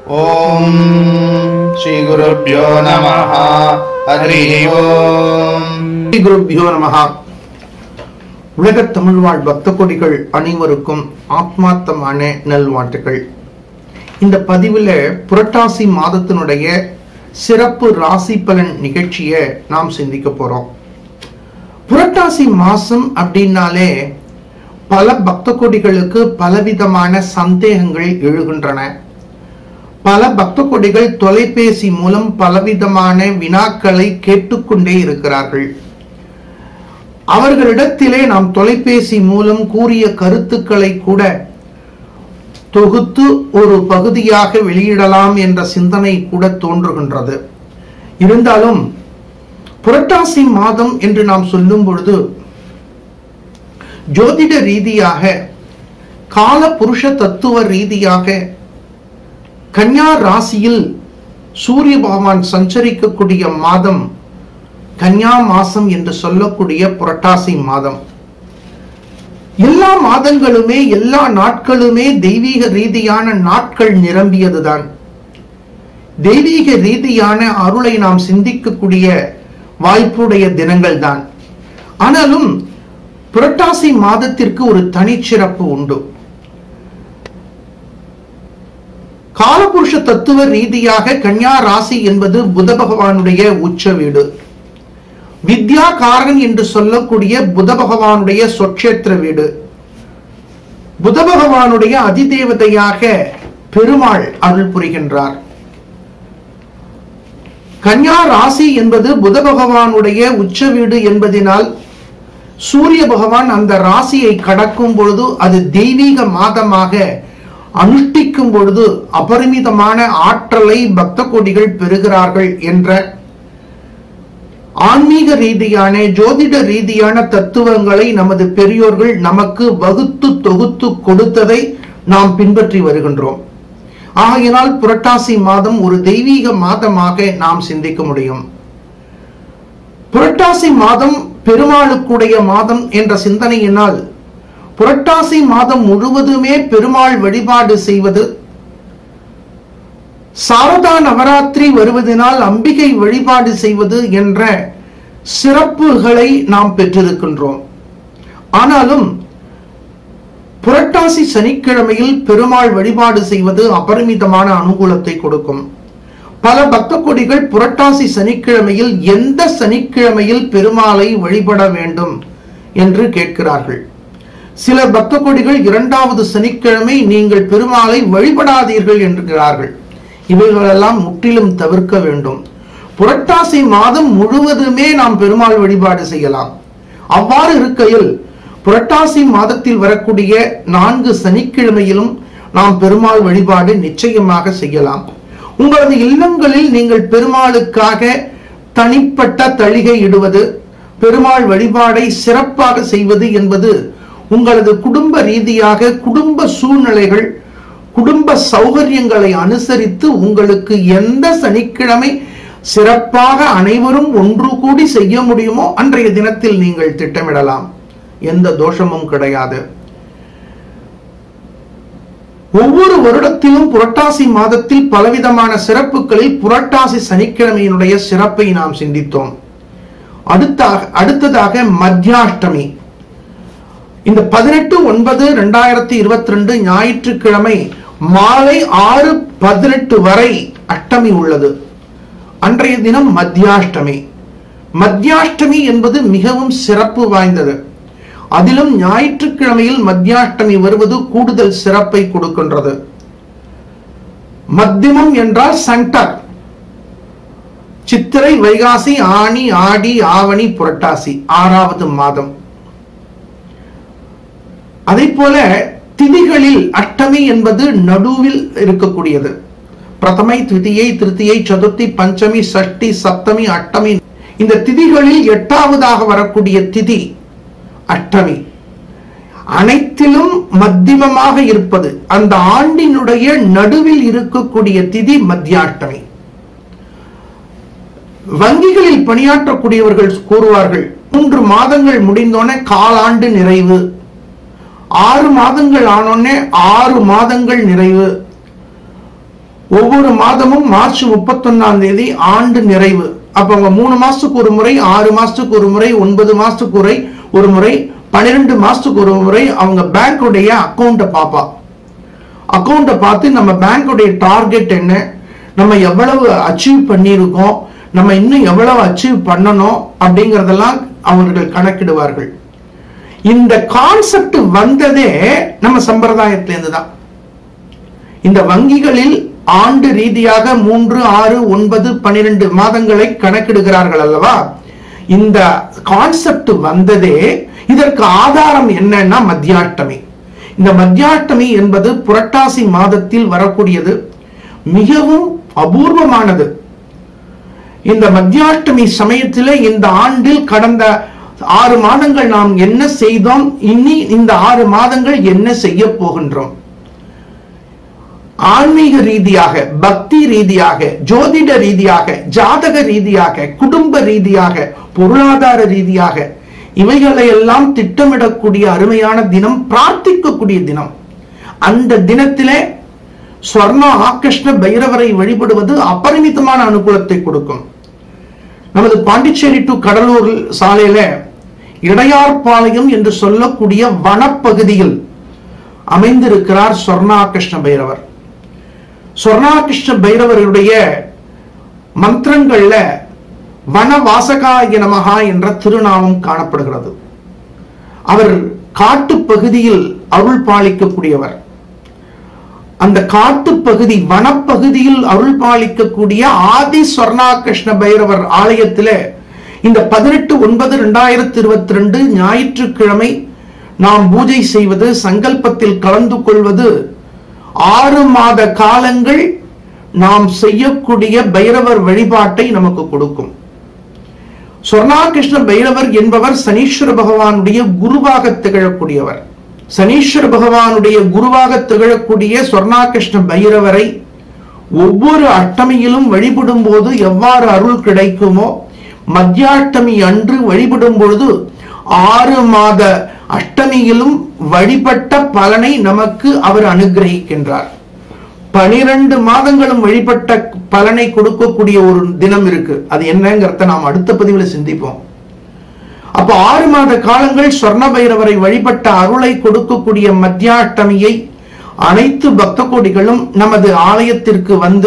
ॐ श्रीगुरुभ्यो नमः हरिः ओम् ஸ்ரீ குருப்பியோ நமஹா உலகத் தமிழ் வாழ் பக்த கொடிகள் அனைவருக்கும் ஆத்மார்த்தமான நல்வாழ்த்துக்கள் இந்த பதிவில் புரட்டாசி மாதத்தினுடைய சிறப்பு ராசி பலன் நிகழ்ச்சியை நாம் சிந்திக்க போறோம் புரட்டாசி மாசம் அப்படின்னாலே பல பக்த கொடிகளுக்கு பலவிதமான சந்தேகங்கள் எழுகின்றன பல பக்த கொடிகள் தொலைபேசி மூலம் பலவிதமான வினாக்களை கேட்டுக்கொண்டே இருக்கிறார்கள் அவர்களிடத்திலே நாம் தொலைபேசி மூலம் கூறிய கருத்துக்களை கூட தொகுத்து ஒரு பகுதியாக வெளியிடலாம் என்ற சிந்தனை கூட தோன்றுகின்றது இருந்தாலும் புரட்டாசி மாதம் என்று நாம் சொல்லும் பொழுது ஜோதிட ரீதியாக கால புருஷ தத்துவ ரீதியாக கன்யா ராசியில் சூரிய பகவான் சஞ்சரிக்கக்கூடிய மாதம் கன்யா மாசம் என்று சொல்லக்கூடிய புரட்டாசி மாதம் எல்லா மாதங்களுமே எல்லா நாட்களுமே தெய்வீக ரீதியான நாட்கள் நிரம்பியதுதான் தெய்வீக ரீதியான அருளை நாம் சிந்திக்கக்கூடிய வாய்ப்புடைய தினங்கள் தான் ஆனாலும் புரட்டாசி மாதத்திற்கு ஒரு தனிச்சிறப்பு உண்டு காலபுருஷ தத்துவ ரீதியாக கன்யா ராசி என்பது புத பகவானுடைய உச்ச வீடு வித்யாகாரன் என்று சொல்லக்கூடிய புத பகவானுடைய சொற்சேத்திர வீடு புத பகவானுடைய அதிதேவதையாக பெருமாள் அருள் புரிகின்றார் கன்யா ராசி என்பது புத பகவானுடைய உச்ச வீடு என்பதினால் சூரிய பகவான் அந்த ராசியை கடக்கும் பொழுது அது தெய்வீக மாதமாக அனுஷ்டிக்கும் பொழுது அபரிமிதமான ஆற்றலை பக்த கோடிகள் பெறுகிறார்கள் என்ற ஆன்மீக ரீதியான ஜோதிட ரீதியான தத்துவங்களை நமது பெரியோர்கள் நமக்கு வகுத்து தொகுத்து கொடுத்ததை நாம் பின்பற்றி வருகின்றோம் ஆகையினால் புரட்டாசி மாதம் ஒரு தெய்வீக மாதமாக நாம் சிந்திக்க முடியும் புரட்டாசி மாதம் பெருமாளுக்குடைய மாதம் என்ற சிந்தனையினால் புரட்டாசி மாதம் முழுவதுமே பெருமாள் வழிபாடு செய்வது சாரதா நவராத்திரி வருவதனால் அம்பிகை வழிபாடு செய்வது என்ற சிறப்புகளை நாம் பெற்றிருக்கின்றோம் ஆனாலும் புரட்டாசி சனிக்கிழமையில் பெருமாள் வழிபாடு செய்வது அபரிமிதமான அனுகூலத்தை கொடுக்கும் பல பக்த கொடிகள் புரட்டாசி சனிக்கிழமையில் எந்த சனிக்கிழமையில் பெருமாளை வழிபட வேண்டும் என்று கேட்கிறார்கள் சில பக்த கொடிகள் இரண்டாவது சனிக்கிழமை நீங்கள் பெருமாளை வழிபடாதீர்கள் என்கிறார்கள் இவைகளெல்லாம் முற்றிலும் தவிர்க்க வேண்டும் புரட்டாசி மாதம் முழுவதுமே நாம் பெருமாள் வழிபாடு செய்யலாம் அவ்வாறு இருக்கையில் புரட்டாசி மாதத்தில் வரக்கூடிய நான்கு சனிக்கிழமையிலும் நாம் பெருமாள் வழிபாடு நிச்சயமாக செய்யலாம் உங்களது இல்லங்களில் நீங்கள் பெருமாளுக்காக தனிப்பட்ட தளிகை இடுவது பெருமாள் வழிபாடை சிறப்பாக செய்வது என்பது உங்களது குடும்ப ரீதியாக குடும்ப சூழ்நிலைகள் குடும்ப சௌகரியங்களை அனுசரித்து உங்களுக்கு எந்த சனிக்கிழமை சிறப்பாக அனைவரும் ஒன்று கூடி செய்ய முடியுமோ அன்றைய தினத்தில் நீங்கள் திட்டமிடலாம் எந்த தோஷமும் கிடையாது ஒவ்வொரு வருடத்திலும் புரட்டாசி மாதத்தில் பலவிதமான சிறப்புகளில் புரட்டாசி சனிக்கிழமையினுடைய சிறப்பை நாம் சிந்தித்தோம் அடுத்தாக அடுத்ததாக மத்தியாஷ்டமி இந்த பதினெட்டு ஒன்பது ரெண்டாயிரத்தி இருபத்தி ரெண்டு ஞாயிற்றுக்கிழமை மாலை ஆறு பதினெட்டு வரை அஷ்டமி உள்ளது அன்றைய தினம் மத்தியாஷ்டமி மத்தியாஷ்டமி என்பது மிகவும் சிறப்பு வாய்ந்தது அதிலும் ஞாயிற்றுக்கிழமையில் மத்தியாஷ்டமி வருவது கூடுதல் சிறப்பை கொடுக்கின்றது மத்தியமம் என்றால் சென்டர் சித்திரை வைகாசி ஆணி ஆடி ஆவணி புரட்டாசி ஆறாவது மாதம் அதே போல திதிகளில் அஷ்டமி என்பது நடுவில் இருக்கக்கூடியது பிரதமை திதியை திருத்தியை சதுர்த்தி பஞ்சமி சஷ்டி சப்தமி அஷ்டமி இந்த திதிகளில் எட்டாவதாக வரக்கூடிய திதி அஷ்டமி அனைத்திலும் மத்தியமமாக இருப்பது அந்த ஆண்டினுடைய நடுவில் இருக்கக்கூடிய திதி மத்தியாஷ்டமி வங்கிகளில் பணியாற்றக்கூடியவர்கள் கூறுவார்கள் மூன்று மாதங்கள் முடிந்தோன காலாண்டு நிறைவு ஆறு மாதங்கள் ஆனோடனே ஆறு மாதங்கள் நிறைவு ஒவ்வொரு மாதமும் மார்ச் முப்பத்தொன்னாம் தேதி ஆண்டு நிறைவு அப்ப அவங்க மூணு மாசத்துக்கு ஒரு முறை ஆறு மாசத்துக்கு ஒரு முறை ஒன்பது மாசத்துக்கு ஒரு ஒரு முறை பன்னிரெண்டு மாசத்துக்கு ஒரு முறை அவங்க பேங்க்குடைய அக்கௌண்ட்டை பார்ப்பா அக்கௌண்ட்டை பார்த்து நம்ம பேங்க்குடைய டார்கெட் என்ன நம்ம எவ்வளவு அச்சீவ் பண்ணியிருக்கோம் நம்ம இன்னும் எவ்வளவு அச்சீவ் பண்ணணும் அப்படிங்கறதெல்லாம் அவர்கள் கணக்கிடுவார்கள் இந்த கான்செப்ட் வந்ததே நம்ம சம்பிரதாயத்திலிருந்து தான் இந்த வங்கிகளில் ஆண்டு ரீதியாக மூன்று ஆறு ஒன்பது பன்னிரண்டு மாதங்களை கணக்கிடுகிறார்கள் அல்லவா இந்த கான்செப்ட் வந்ததே இதற்கு ஆதாரம் என்னன்னா மத்தியாஷ்டமி இந்த மத்தியாஷ்டமி என்பது புரட்டாசி மாதத்தில் வரக்கூடியது மிகவும் அபூர்வமானது இந்த மத்தியாஷ்டமி சமயத்தில் இந்த ஆண்டில் கடந்த ஆறு மாதங்கள் நாம் என்ன செய்தோம் இனி இந்த ஆறு மாதங்கள் என்ன செய்ய போகின்றோம் ஆன்மீக ரீதியாக பக்தி ரீதியாக ஜோதிட ரீதியாக ஜாதக ரீதியாக குடும்ப ரீதியாக பொருளாதார ரீதியாக இவைகளை எல்லாம் திட்டமிடக்கூடிய அருமையான தினம் பிரார்த்திக்கக்கூடிய தினம் அந்த தினத்திலே ஸ்வர்ண ஆகிருஷ்ண பைரவரை வழிபடுவது அபரிமிதமான அனுகூலத்தை கொடுக்கும் நமது பாண்டிச்சேரி டு கடலூர் சாலையில இடையார்பாளையம் என்று சொல்லக்கூடிய வனப்பகுதியில் அமைந்திருக்கிறார் சொர்ணாகிருஷ்ண பைரவர் சொர்ணாகிருஷ்ண பைரவருடைய மந்திரங்கள்ல வனவாசகாய நமகா என்ற திருநாமம் காணப்படுகிறது அவர் காட்டு பகுதியில் அருள் பாலிக்கக்கூடியவர் அந்த காட்டு பகுதி வனப்பகுதியில் அருள் பாலிக்கக்கூடிய ஆதி சொர்ணாகிருஷ்ண பைரவர் ஆலயத்திலே இந்த பதினெட்டு ஒன்பது ரெண்டாயிரத்தி இருபத்தி ரெண்டு ஞாயிற்றுக்கிழமை நாம் பூஜை செய்வது சங்கல்பத்தில் கலந்து கொள்வது ஆறு மாத காலங்கள் நாம் செய்யக்கூடிய பைரவர் வழிபாட்டை நமக்கு கொடுக்கும் சொர்ணாகிருஷ்ண பைரவர் என்பவர் சனீஸ்வர பகவானுடைய குருவாக திகழக்கூடியவர் சனீஸ்வர பகவானுடைய குருவாக திகழக்கூடிய சொர்ணாகிருஷ்ண பைரவரை ஒவ்வொரு அஷ்டமியிலும் வழிபடும் போது எவ்வாறு அருள் கிடைக்குமோ மத்தியாஷ்டமி அன்று வழிபடும் பொழுது ஆறு மாத அஷ்டமியிலும் வழிபட்ட பலனை நமக்கு அவர் அனுகிரகிக்கின்றார் பனிரெண்டு மாதங்களும் வழிபட்ட பலனை கொடுக்கக்கூடிய ஒரு தினம் இருக்கு அது என்னங்கிறத நாம் அடுத்த பதிவில் சிந்திப்போம் அப்ப ஆறு மாத காலங்கள் சொர்ண பைரவரை வழிபட்ட அருளை கொடுக்கக்கூடிய மத்தியாஷ்டமியை அனைத்து பக்த கோடிகளும் நமது ஆலயத்திற்கு வந்து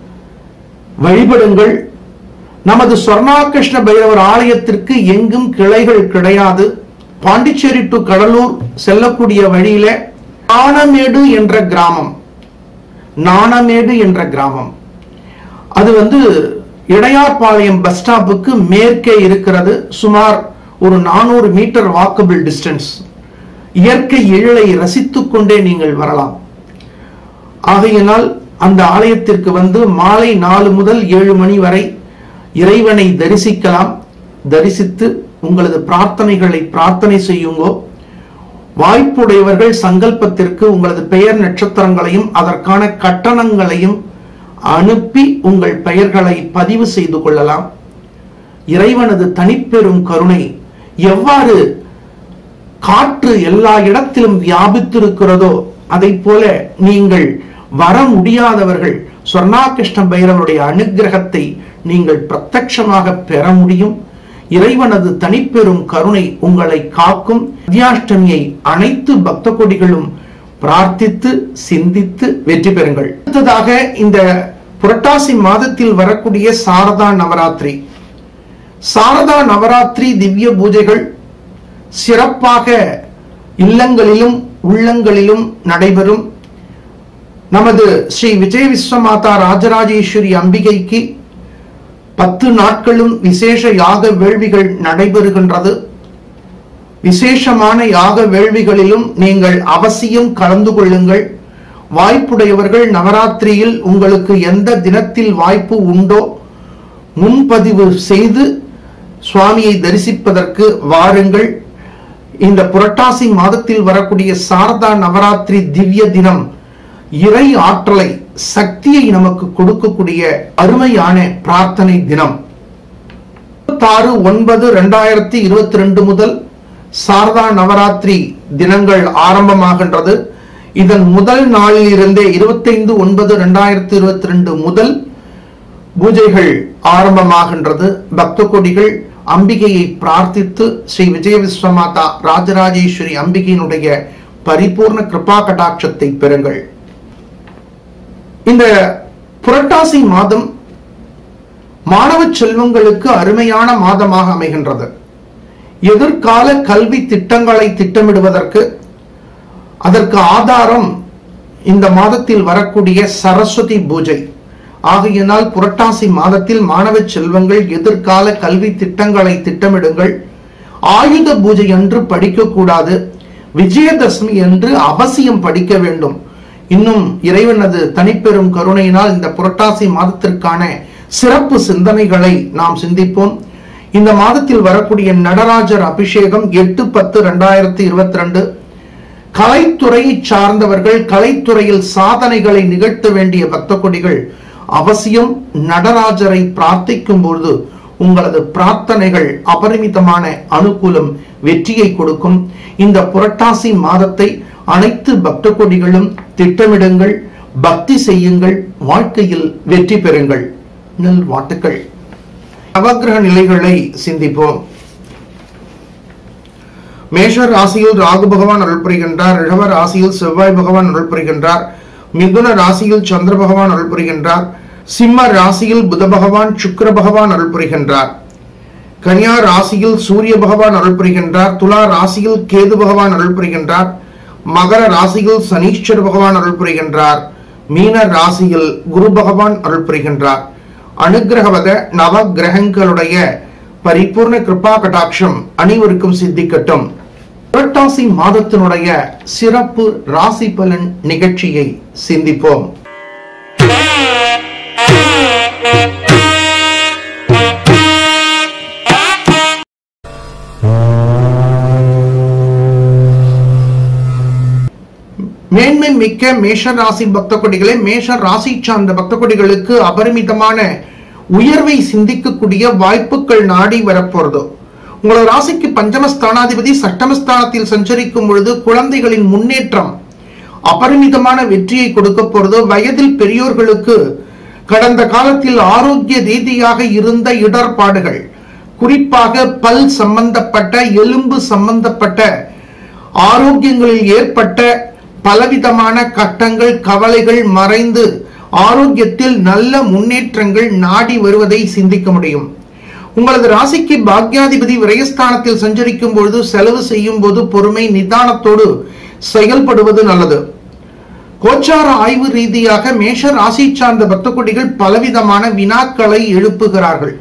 வழிபடுங்கள் நமது சொர்ணாகிருஷ்ண பைரவர் ஆலயத்திற்கு எங்கும் கிளைகள் கிடையாது பாண்டிச்சேரி டு கடலூர் செல்லக்கூடிய வழியில நாணமேடு என்ற கிராமம் நாணமேடு என்ற கிராமம் அது வந்து இடையார்பாளையம் பஸ் ஸ்டாப்புக்கு மேற்கே இருக்கிறது சுமார் ஒரு நானூறு மீட்டர் வாக்கபிள் டிஸ்டன்ஸ் இயற்கை எழிலை ரசித்துக் கொண்டே நீங்கள் வரலாம் ஆகையினால் அந்த ஆலயத்திற்கு வந்து மாலை நாலு முதல் ஏழு மணி வரை இறைவனை தரிசிக்கலாம் தரிசித்து உங்களது பிரார்த்தனைகளை பிரார்த்தனை செய்யுங்கோ வாய்ப்புடையவர்கள் சங்கல்பத்திற்கு உங்களது பெயர் நட்சத்திரங்களையும் அதற்கான கட்டணங்களையும் அனுப்பி உங்கள் பெயர்களை பதிவு செய்து கொள்ளலாம் இறைவனது தனிப்பெரும் கருணை எவ்வாறு காற்று எல்லா இடத்திலும் வியாபித்திருக்கிறதோ அதை போல நீங்கள் வர முடியாதவர்கள் சொர்ணாகிருஷ்ண பைரவருடைய அனுகிரகத்தை நீங்கள் பிரத்யட்சமாக பெற முடியும் இறைவனது தனிப்பெரும் கருணை உங்களை காக்கும் வித்யாஷ்டமியை அனைத்து பக்த கொடிகளும் பிரார்த்தித்து சிந்தித்து வெற்றி பெறுங்கள் அடுத்ததாக இந்த புரட்டாசி மாதத்தில் வரக்கூடிய சாரதா நவராத்திரி சாரதா நவராத்திரி திவ்ய பூஜைகள் சிறப்பாக இல்லங்களிலும் உள்ளங்களிலும் நடைபெறும் நமது ஸ்ரீ விஜய விஸ்வமாதா ராஜராஜேஸ்வரி அம்பிகைக்கு பத்து நாட்களும் விசேஷ யாக வேள்விகள் நடைபெறுகின்றது விசேஷமான யாக வேள்விகளிலும் நீங்கள் அவசியம் கலந்து கொள்ளுங்கள் வாய்ப்புடையவர்கள் நவராத்திரியில் உங்களுக்கு எந்த தினத்தில் வாய்ப்பு உண்டோ முன்பதிவு செய்து சுவாமியை தரிசிப்பதற்கு வாருங்கள் இந்த புரட்டாசி மாதத்தில் வரக்கூடிய சாரதா நவராத்திரி திவ்ய தினம் இறை ஆற்றலை சக்தியை நமக்கு கொடுக்கக்கூடிய அருமையான பிரார்த்தனை தினம் இருபத்தாறு ஒன்பது ரெண்டாயிரத்தி இருபத்தி ரெண்டு முதல் சாரதா நவராத்திரி தினங்கள் ஆரம்பமாகின்றது இதன் முதல் நாளில் இருந்தே இருபத்தைந்து ஒன்பது ரெண்டாயிரத்தி இருபத்தி ரெண்டு முதல் பூஜைகள் ஆரம்பமாகின்றது பக்த கொடிகள் அம்பிகையை பிரார்த்தித்து ஸ்ரீ விஜய விஸ்வமாதா ராஜராஜேஸ்வரி அம்பிகையினுடைய பரிபூர்ண கிருபா கடாட்சத்தை பெறுங்கள் இந்த புரட்டாசி மாதம் மாணவ செல்வங்களுக்கு அருமையான மாதமாக அமைகின்றது எதிர்கால கல்வி திட்டங்களை திட்டமிடுவதற்கு அதற்கு ஆதாரம் இந்த மாதத்தில் வரக்கூடிய சரஸ்வதி பூஜை ஆகையினால் புரட்டாசி மாதத்தில் மாணவ செல்வங்கள் எதிர்கால கல்வி திட்டங்களை திட்டமிடுங்கள் ஆயுத பூஜை அன்று படிக்கக்கூடாது விஜயதசமி என்று அவசியம் படிக்க வேண்டும் இன்னும் இறைவனது தனிப்பெரும் கருணையினால் இந்த புரட்டாசி மாதத்திற்கான சிறப்பு சிந்தனைகளை நாம் சிந்திப்போம் இந்த மாதத்தில் வரக்கூடிய நடராஜர் அபிஷேகம் எட்டு பத்து ரெண்டாயிரத்தி இருபத்தி ரெண்டு கலைத்துறையை சார்ந்தவர்கள் கலைத்துறையில் சாதனைகளை நிகழ்த்த வேண்டிய பக்த கொடிகள் அவசியம் நடராஜரை பிரார்த்திக்கும் பொழுது உங்களது பிரார்த்தனைகள் அபரிமிதமான அனுகூலம் வெற்றியை கொடுக்கும் இந்த புரட்டாசி மாதத்தை அனைத்து பக்த கொடிகளும் திட்டமிடுங்கள் பக்தி செய்யுங்கள் வாழ்க்கையில் வெற்றி பெறுங்கள் நல் வாட்டுக்கள் நவக்கிரக நிலைகளை சிந்திப்போம் மேஷ ராசியில் ராகு பகவான் அருள் புரிகின்றார் ரிஷப ராசியில் செவ்வாய் பகவான் அருள் புரிகின்றார் மிதுன ராசியில் சந்திர பகவான் அருள் புரிகின்றார் சிம்ம ராசியில் புத பகவான் சுக்கிர பகவான் அருள் புரிகின்றார் கன்யா ராசியில் சூரிய பகவான் அருள் புரிகின்றார் துலா ராசியில் கேது பகவான் அருள் புரிகின்றார் மகர ராசியில் சனீஸ்வர பகவான் அருள் புரிகின்றார் மீன ராசியில் குரு பகவான் அருள் புரிகின்றார் அனுகிரகவத நவ கிரகங்களுடைய பரிபூர்ண கிருபா கடாட்சம் அனைவருக்கும் சித்திக்கட்டும் புரட்டாசி மாதத்தினுடைய சிறப்பு ராசி பலன் நிகழ்ச்சியை சிந்திப்போம் மேன்மை மிக்க மேஷ ராசி பக்த கொடிகளே மேஷ ராசி சார்ந்த பக்த கொடிகளுக்கு அபரிமிதமான உயர்வை சிந்திக்கக்கூடிய வாய்ப்புகள் நாடி வரப்போறது உங்களோட ராசிக்கு பஞ்சமஸ்தானாதிபதி சட்டமஸ்தானத்தில் சஞ்சரிக்கும் பொழுது குழந்தைகளின் முன்னேற்றம் அபரிமிதமான வெற்றியை கொடுக்க போறது வயதில் பெரியோர்களுக்கு கடந்த காலத்தில் ஆரோக்கிய ரீதியாக இருந்த இடர்பாடுகள் குறிப்பாக பல் சம்பந்தப்பட்ட எலும்பு சம்பந்தப்பட்ட ஆரோக்கியங்களில் ஏற்பட்ட பலவிதமான கட்டங்கள் கவலைகள் மறைந்து ஆரோக்கியத்தில் நல்ல முன்னேற்றங்கள் நாடி வருவதை சிந்திக்க முடியும் உங்களது ராசிக்கு பாக்யாதிபதி விரயஸ்தானத்தில் சஞ்சரிக்கும் பொழுது செலவு செய்யும் போது பொறுமை நிதானத்தோடு செயல்படுவது நல்லது கோச்சார ஆய்வு ரீதியாக மேஷ ராசி சார்ந்த பக்த கொடிகள் பலவிதமான வினாக்களை எழுப்புகிறார்கள்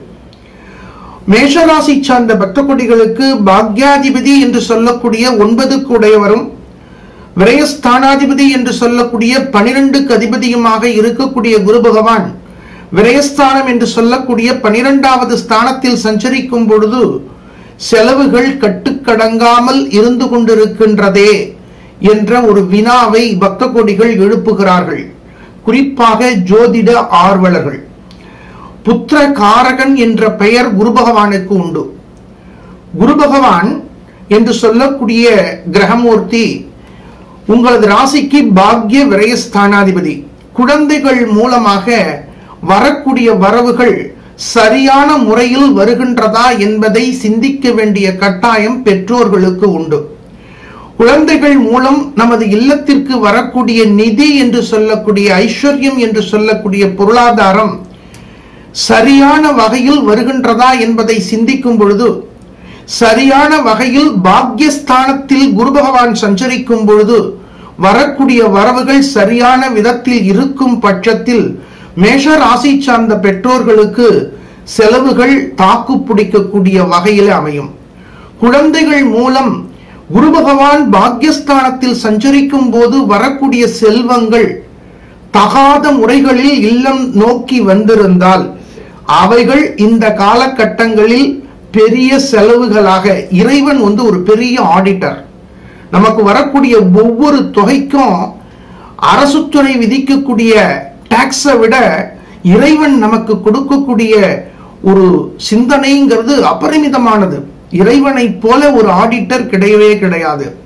மேஷராசி சார்ந்த பக்த கொடிகளுக்கு பாக்யாதிபதி என்று சொல்லக்கூடிய ஒன்பதுக்கு உடையவரும் விரயஸ்தானாதிபதி என்று சொல்லக்கூடிய பனிரெண்டுக்கு அதிபதியுமாக இருக்கக்கூடிய குரு பகவான் விரயஸ்தானம் என்று சொல்லக்கூடிய பனிரெண்டாவது ஸ்தானத்தில் சஞ்சரிக்கும் பொழுது செலவுகள் கட்டுக்கடங்காமல் இருந்து கொண்டிருக்கின்றதே என்ற ஒரு வினாவை பக்த கோடிகள் எழுப்புகிறார்கள் குறிப்பாக ஜோதிட ஆர்வலர்கள் புத்திர காரகன் என்ற பெயர் குரு பகவானுக்கு உண்டு குரு பகவான் என்று சொல்லக்கூடிய கிரகமூர்த்தி உங்களது ராசிக்கு பாக்ய விரயஸ்தானாதிபதி குழந்தைகள் மூலமாக வரக்கூடிய வரவுகள் சரியான முறையில் வருகின்றதா என்பதை சிந்திக்க வேண்டிய கட்டாயம் பெற்றோர்களுக்கு உண்டு குழந்தைகள் மூலம் நமது இல்லத்திற்கு வரக்கூடிய நிதி என்று சொல்லக்கூடிய ஐஸ்வர்யம் என்று சொல்லக்கூடிய பொருளாதாரம் சரியான வகையில் வருகின்றதா என்பதை சிந்திக்கும் பொழுது சரியான வகையில் பாக்யஸ்தானத்தில் குரு பகவான் சஞ்சரிக்கும் பொழுது வரக்கூடிய வரவுகள் சரியான விதத்தில் இருக்கும் பட்சத்தில் மேஷ ராசி சார்ந்த பெற்றோர்களுக்கு செலவுகள் தாக்கு பிடிக்கக்கூடிய வகையில் அமையும் குழந்தைகள் மூலம் குரு பகவான் பாக்யஸ்தானத்தில் சஞ்சரிக்கும் போது வரக்கூடிய செல்வங்கள் தகாத முறைகளில் இல்லம் நோக்கி வந்திருந்தால் அவைகள் இந்த காலகட்டங்களில் பெரிய செலவுகளாக இறைவன் வந்து ஒரு பெரிய ஆடிட்டர் நமக்கு வரக்கூடிய ஒவ்வொரு தொகைக்கும் அரசுத்துறை விதிக்கக்கூடிய டாக்ஸை விட இறைவன் நமக்கு கொடுக்கக்கூடிய ஒரு சிந்தனைங்கிறது அபரிமிதமானது இறைவனை போல ஒரு ஆடிட்டர் கிடையவே கிடையாது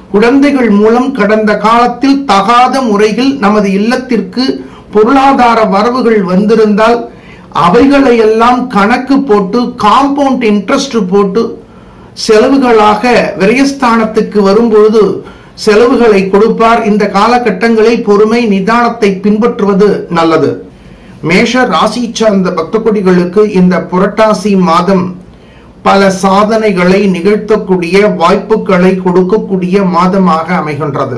குழந்தைகள் மூலம் கடந்த காலத்தில் தகாத முறையில் நமது இல்லத்திற்கு பொருளாதார வரவுகள் வந்திருந்தால் அவைகளை எல்லாம் கணக்கு போட்டு காம்பவுண்ட் இன்ட்ரெஸ்ட் போட்டு செலவுகளாக விரயஸ்தானத்துக்கு வரும்பொழுது செலவுகளை கொடுப்பார் இந்த காலகட்டங்களில் பொறுமை நிதானத்தை பின்பற்றுவது நல்லது மேஷ ராசி சார்ந்த பக்த கொடிகளுக்கு இந்த புரட்டாசி மாதம் பல சாதனைகளை நிகழ்த்தக்கூடிய வாய்ப்புகளை கொடுக்கக்கூடிய மாதமாக அமைகின்றது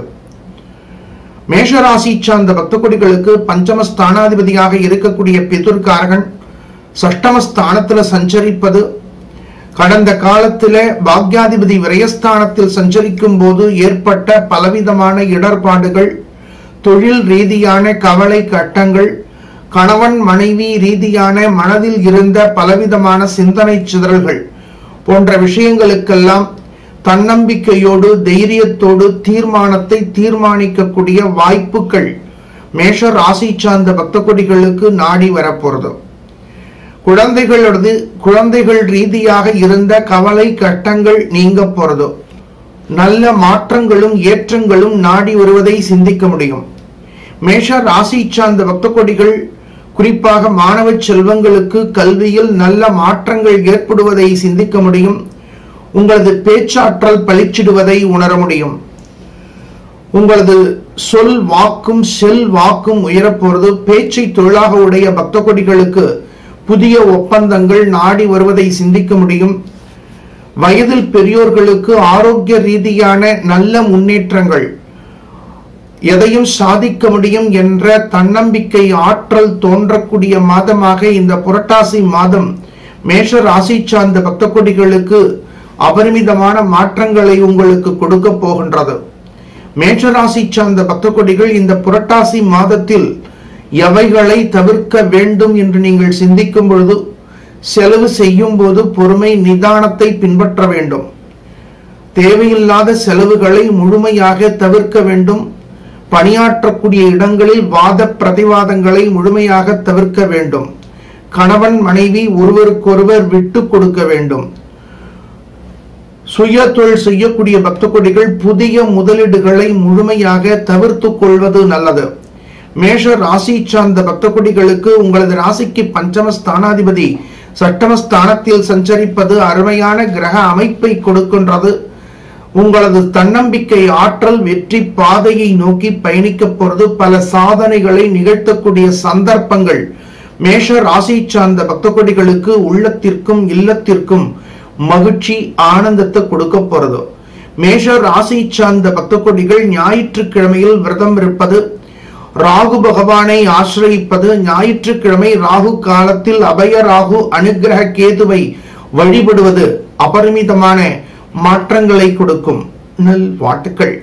மேஷராசி சார்ந்த பக்த கொடிகளுக்கு பஞ்சம ஸ்தானாதிபதியாக இருக்கக்கூடிய பிதுர்காரகன் சஷ்டம ஸ்தானத்துல சஞ்சரிப்பது கடந்த காலத்தில பாக்யாதிபதி விரயஸ்தானத்தில் சஞ்சரிக்கும் போது ஏற்பட்ட பலவிதமான இடர்பாடுகள் தொழில் ரீதியான கவலை கட்டங்கள் கணவன் மனைவி ரீதியான மனதில் இருந்த பலவிதமான சிந்தனை சிதறல்கள் போன்ற விஷயங்களுக்கெல்லாம் தன்னம்பிக்கையோடு தைரியத்தோடு தீர்மானத்தை தீர்மானிக்கக்கூடிய வாய்ப்புகள் மேஷ ராசி சார்ந்த பக்த கொடிகளுக்கு நாடி வரப்போறது குழந்தைகளோடு குழந்தைகள் ரீதியாக இருந்த கவலை கட்டங்கள் நீங்க போறதோ நல்ல மாற்றங்களும் ஏற்றங்களும் நாடி வருவதை சிந்திக்க முடியும் மேஷ ராசி சார்ந்த பக்த கொடிகள் குறிப்பாக மாணவ செல்வங்களுக்கு கல்வியில் நல்ல மாற்றங்கள் ஏற்படுவதை சிந்திக்க முடியும் உங்களது பேச்சாற்றல் பளிச்சிடுவதை உணர முடியும் உங்களது சொல் வாக்கும் செல் வாக்கும் உயரப்போறது பேச்சை தொழிலாக உடைய பக்த கொடிகளுக்கு புதிய ஒப்பந்தங்கள் நாடி வருவதை சிந்திக்க முடியும் வயதில் பெரியோர்களுக்கு ஆரோக்கிய ரீதியான நல்ல முன்னேற்றங்கள் எதையும் சாதிக்க முடியும் என்ற தன்னம்பிக்கை ஆற்றல் தோன்றக்கூடிய மாதமாக இந்த புரட்டாசி மாதம் மேஷ ராசி சார்ந்த பக்த கொடிகளுக்கு அபரிமிதமான மாற்றங்களை உங்களுக்கு கொடுக்க போகின்றது மேஷராசி சார்ந்த பக்த கொடிகள் இந்த புரட்டாசி மாதத்தில் எவைகளை தவிர்க்க வேண்டும் என்று நீங்கள் சிந்திக்கும் பொழுது செலவு செய்யும் போது பொறுமை நிதானத்தை பின்பற்ற வேண்டும் தேவையில்லாத செலவுகளை முழுமையாக தவிர்க்க வேண்டும் பணியாற்றக்கூடிய இடங்களில் வாத பிரதிவாதங்களை முழுமையாக தவிர்க்க வேண்டும் கணவன் மனைவி ஒருவருக்கொருவர் விட்டு கொடுக்க வேண்டும் சுய தொழில் செய்யக்கூடிய பக்த கொடிகள் புதிய முதலீடுகளை முழுமையாக தவிர்த்து கொள்வது நல்லது மேஷ ராசி சார்ந்த பக்த கொடிகளுக்கு உங்களது ராசிக்கு பஞ்சம ஸ்தானாதிபதி சட்டம ஸ்தானத்தில் சஞ்சரிப்பது அருமையான கிரக அமைப்பை கொடுக்கின்றது உங்களது தன்னம்பிக்கை ஆற்றல் வெற்றி பாதையை நோக்கி பயணிக்க போறது பல சாதனைகளை நிகழ்த்தக்கூடிய சந்தர்ப்பங்கள் மேஷ ராசி சார்ந்த பக்த கொடிகளுக்கு உள்ளத்திற்கும் இல்லத்திற்கும் மகிழ்ச்சி ஆனந்தத்தை கொடுக்க போறது மேஷ ராசி சார்ந்த பக்த கொடிகள் ஞாயிற்றுக்கிழமையில் விரதம் இருப்பது ராகு பகவானை ஆசிரயிப்பது ஞாயிற்றுக்கிழமை ராகு காலத்தில் அபய ராகு அனுகிரக கேதுவை வழிபடுவது அபரிமிதமான மாற்றங்களை கொடுக்கும் நல் வாட்டுக்கள்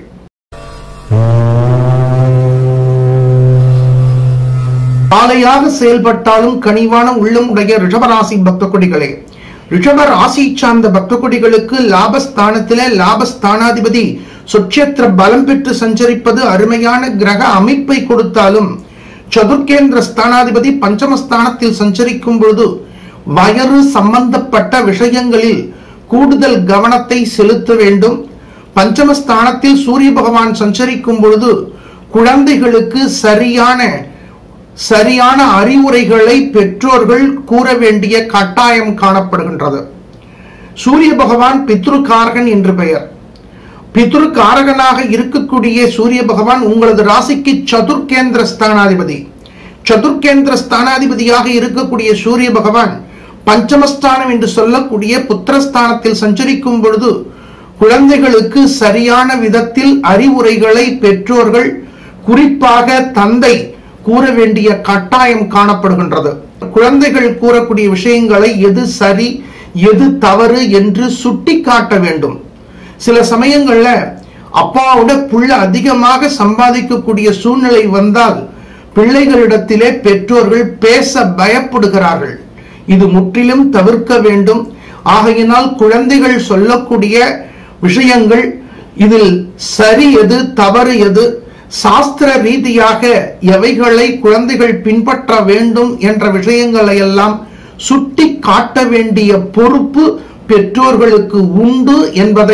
காலையாக செயல்பட்டாலும் கனிவான உள்ளம் உடைய ரிஷபராசி பக்த கொடிகளே ரிஷப ராசி சார்ந்த பக்த கொடிகளுக்கு லாபஸ்தானத்திலே லாபஸ்தானாதிபதி சுட்சேத்திர பலம் பெற்று சஞ்சரிப்பது அருமையான கிரக அமைப்பை கொடுத்தாலும் சதுர்கேந்திர ஸ்தானாதிபதி பஞ்சமஸ்தானத்தில் சஞ்சரிக்கும் பொழுது வயறு சம்பந்தப்பட்ட விஷயங்களில் கூடுதல் கவனத்தை செலுத்த வேண்டும் பஞ்சமஸ்தானத்தில் சூரிய பகவான் சஞ்சரிக்கும் பொழுது குழந்தைகளுக்கு சரியான சரியான அறிவுரைகளை பெற்றோர்கள் கூற வேண்டிய கட்டாயம் காணப்படுகின்றது சூரிய பகவான் பித்ருகாரகன் என்று பெயர் பித்ருகாரகனாக இருக்கக்கூடிய சூரிய பகவான் உங்களது ராசிக்கு சதுர்கேந்திர ஸ்தானாதிபதி சதுர்கேந்திர ஸ்தானாதிபதியாக இருக்கக்கூடிய சூரிய பகவான் பஞ்சமஸ்தானம் என்று சொல்லக்கூடிய புத்திரஸ்தானத்தில் சஞ்சரிக்கும் பொழுது குழந்தைகளுக்கு சரியான விதத்தில் அறிவுரைகளை பெற்றோர்கள் குறிப்பாக தந்தை கூற வேண்டிய கட்டாயம் காணப்படுகின்றது குழந்தைகள் கூறக்கூடிய விஷயங்களை எது சரி எது தவறு என்று சுட்டி காட்ட வேண்டும் சில சமயங்கள்ல அப்பாவோட புள்ள அதிகமாக சம்பாதிக்கக்கூடிய சூழ்நிலை வந்தால் பிள்ளைகளிடத்திலே பெற்றோர்கள் பேச பயப்படுகிறார்கள் இது முற்றிலும் தவிர்க்க வேண்டும் ஆகையினால் குழந்தைகள் சொல்லக்கூடிய விஷயங்கள் இதில் சரி எது தவறு எது சாஸ்திர ரீதியாக எவைகளை குழந்தைகள் பின்பற்ற வேண்டும் என்ற விஷயங்களை எல்லாம் சுட்டி காட்ட வேண்டிய பொறுப்பு பெற்றோர்களுக்கு உண்டு என்பதை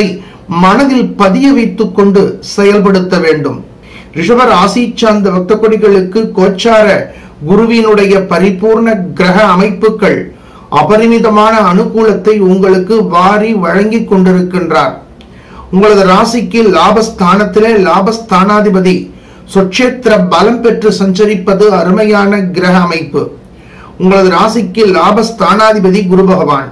மனதில் பதிய வைத்துக் கொண்டு செயல்படுத்த வேண்டும் ரிஷப ராசி சார்ந்த பக்த கொடிகளுக்கு கோச்சார குருவினுடைய பரிபூர்ண கிரக அமைப்புகள் அபரிமிதமான அனுகூலத்தை உங்களுக்கு வாரி வழங்கிக் கொண்டிருக்கின்றார் உங்களது ராசிக்கு லாபஸ்தானத்திலே லாபஸ்தானாதிபதி சொட்சேத்திர பலம் பெற்று சஞ்சரிப்பது அருமையான கிரக அமைப்பு உங்களது ராசிக்கு லாபஸ்தானாதிபதி குரு பகவான்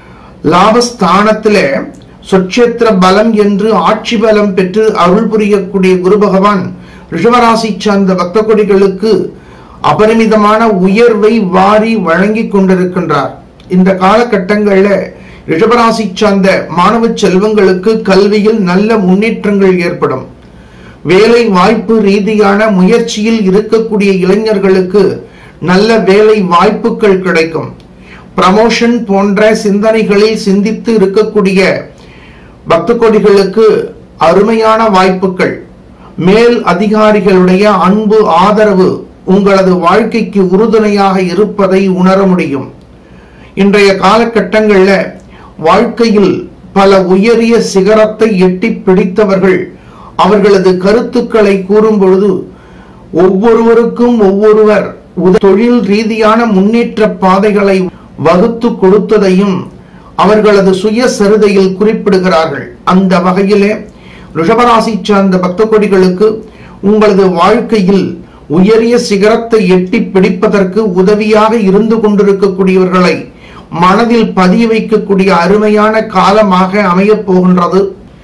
லாபஸ்தானத்திலே சொட்சேத்திர பலம் என்று ஆட்சி பலம் பெற்று அருள் புரியக்கூடிய குரு பகவான் ரிஷபராசி சார்ந்த பக்த கொடிகளுக்கு அபரிமிதமான உயர்வை வாரி வழங்கிக் கொண்டிருக்கின்றார் இந்த காலகட்டங்களில் ரிஷபராசி சார்ந்த மாணவ செல்வங்களுக்கு கல்வியில் நல்ல முன்னேற்றங்கள் ஏற்படும் வேலை வாய்ப்பு ரீதியான முயற்சியில் இருக்கக்கூடிய இளைஞர்களுக்கு நல்ல வேலை வாய்ப்புகள் கிடைக்கும் ப்ரமோஷன் போன்ற சிந்தனைகளில் சிந்தித்து இருக்கக்கூடிய பக்த கோடிகளுக்கு அருமையான வாய்ப்புகள் மேல் அதிகாரிகளுடைய அன்பு ஆதரவு உங்களது வாழ்க்கைக்கு உறுதுணையாக இருப்பதை உணர முடியும் இன்றைய காலகட்டங்களில் வாழ்க்கையில் பல உயரிய சிகரத்தை எட்டி பிடித்தவர்கள் அவர்களது கருத்துக்களை கூறும் பொழுது ஒவ்வொருவருக்கும் ஒவ்வொருவர் உத- தொழில் ரீதியான முன்னேற்ற பாதைகளை வகுத்து கொடுத்ததையும் அவர்களது சுயசரிதையில் குறிப்பிடுகிறார்கள் அந்த வகையிலே ரிஷபராசி சார்ந்த பக்த கொடிகளுக்கு உங்களது வாழ்க்கையில் உயரிய சிகரத்தை எட்டி பிடிப்பதற்கு உதவியாக இருந்து கொண்டிருக்கக்கூடியவர்களை மனதில் பதிய வைக்கக்கூடிய அருமையான காலமாக அமையப் போகின்றது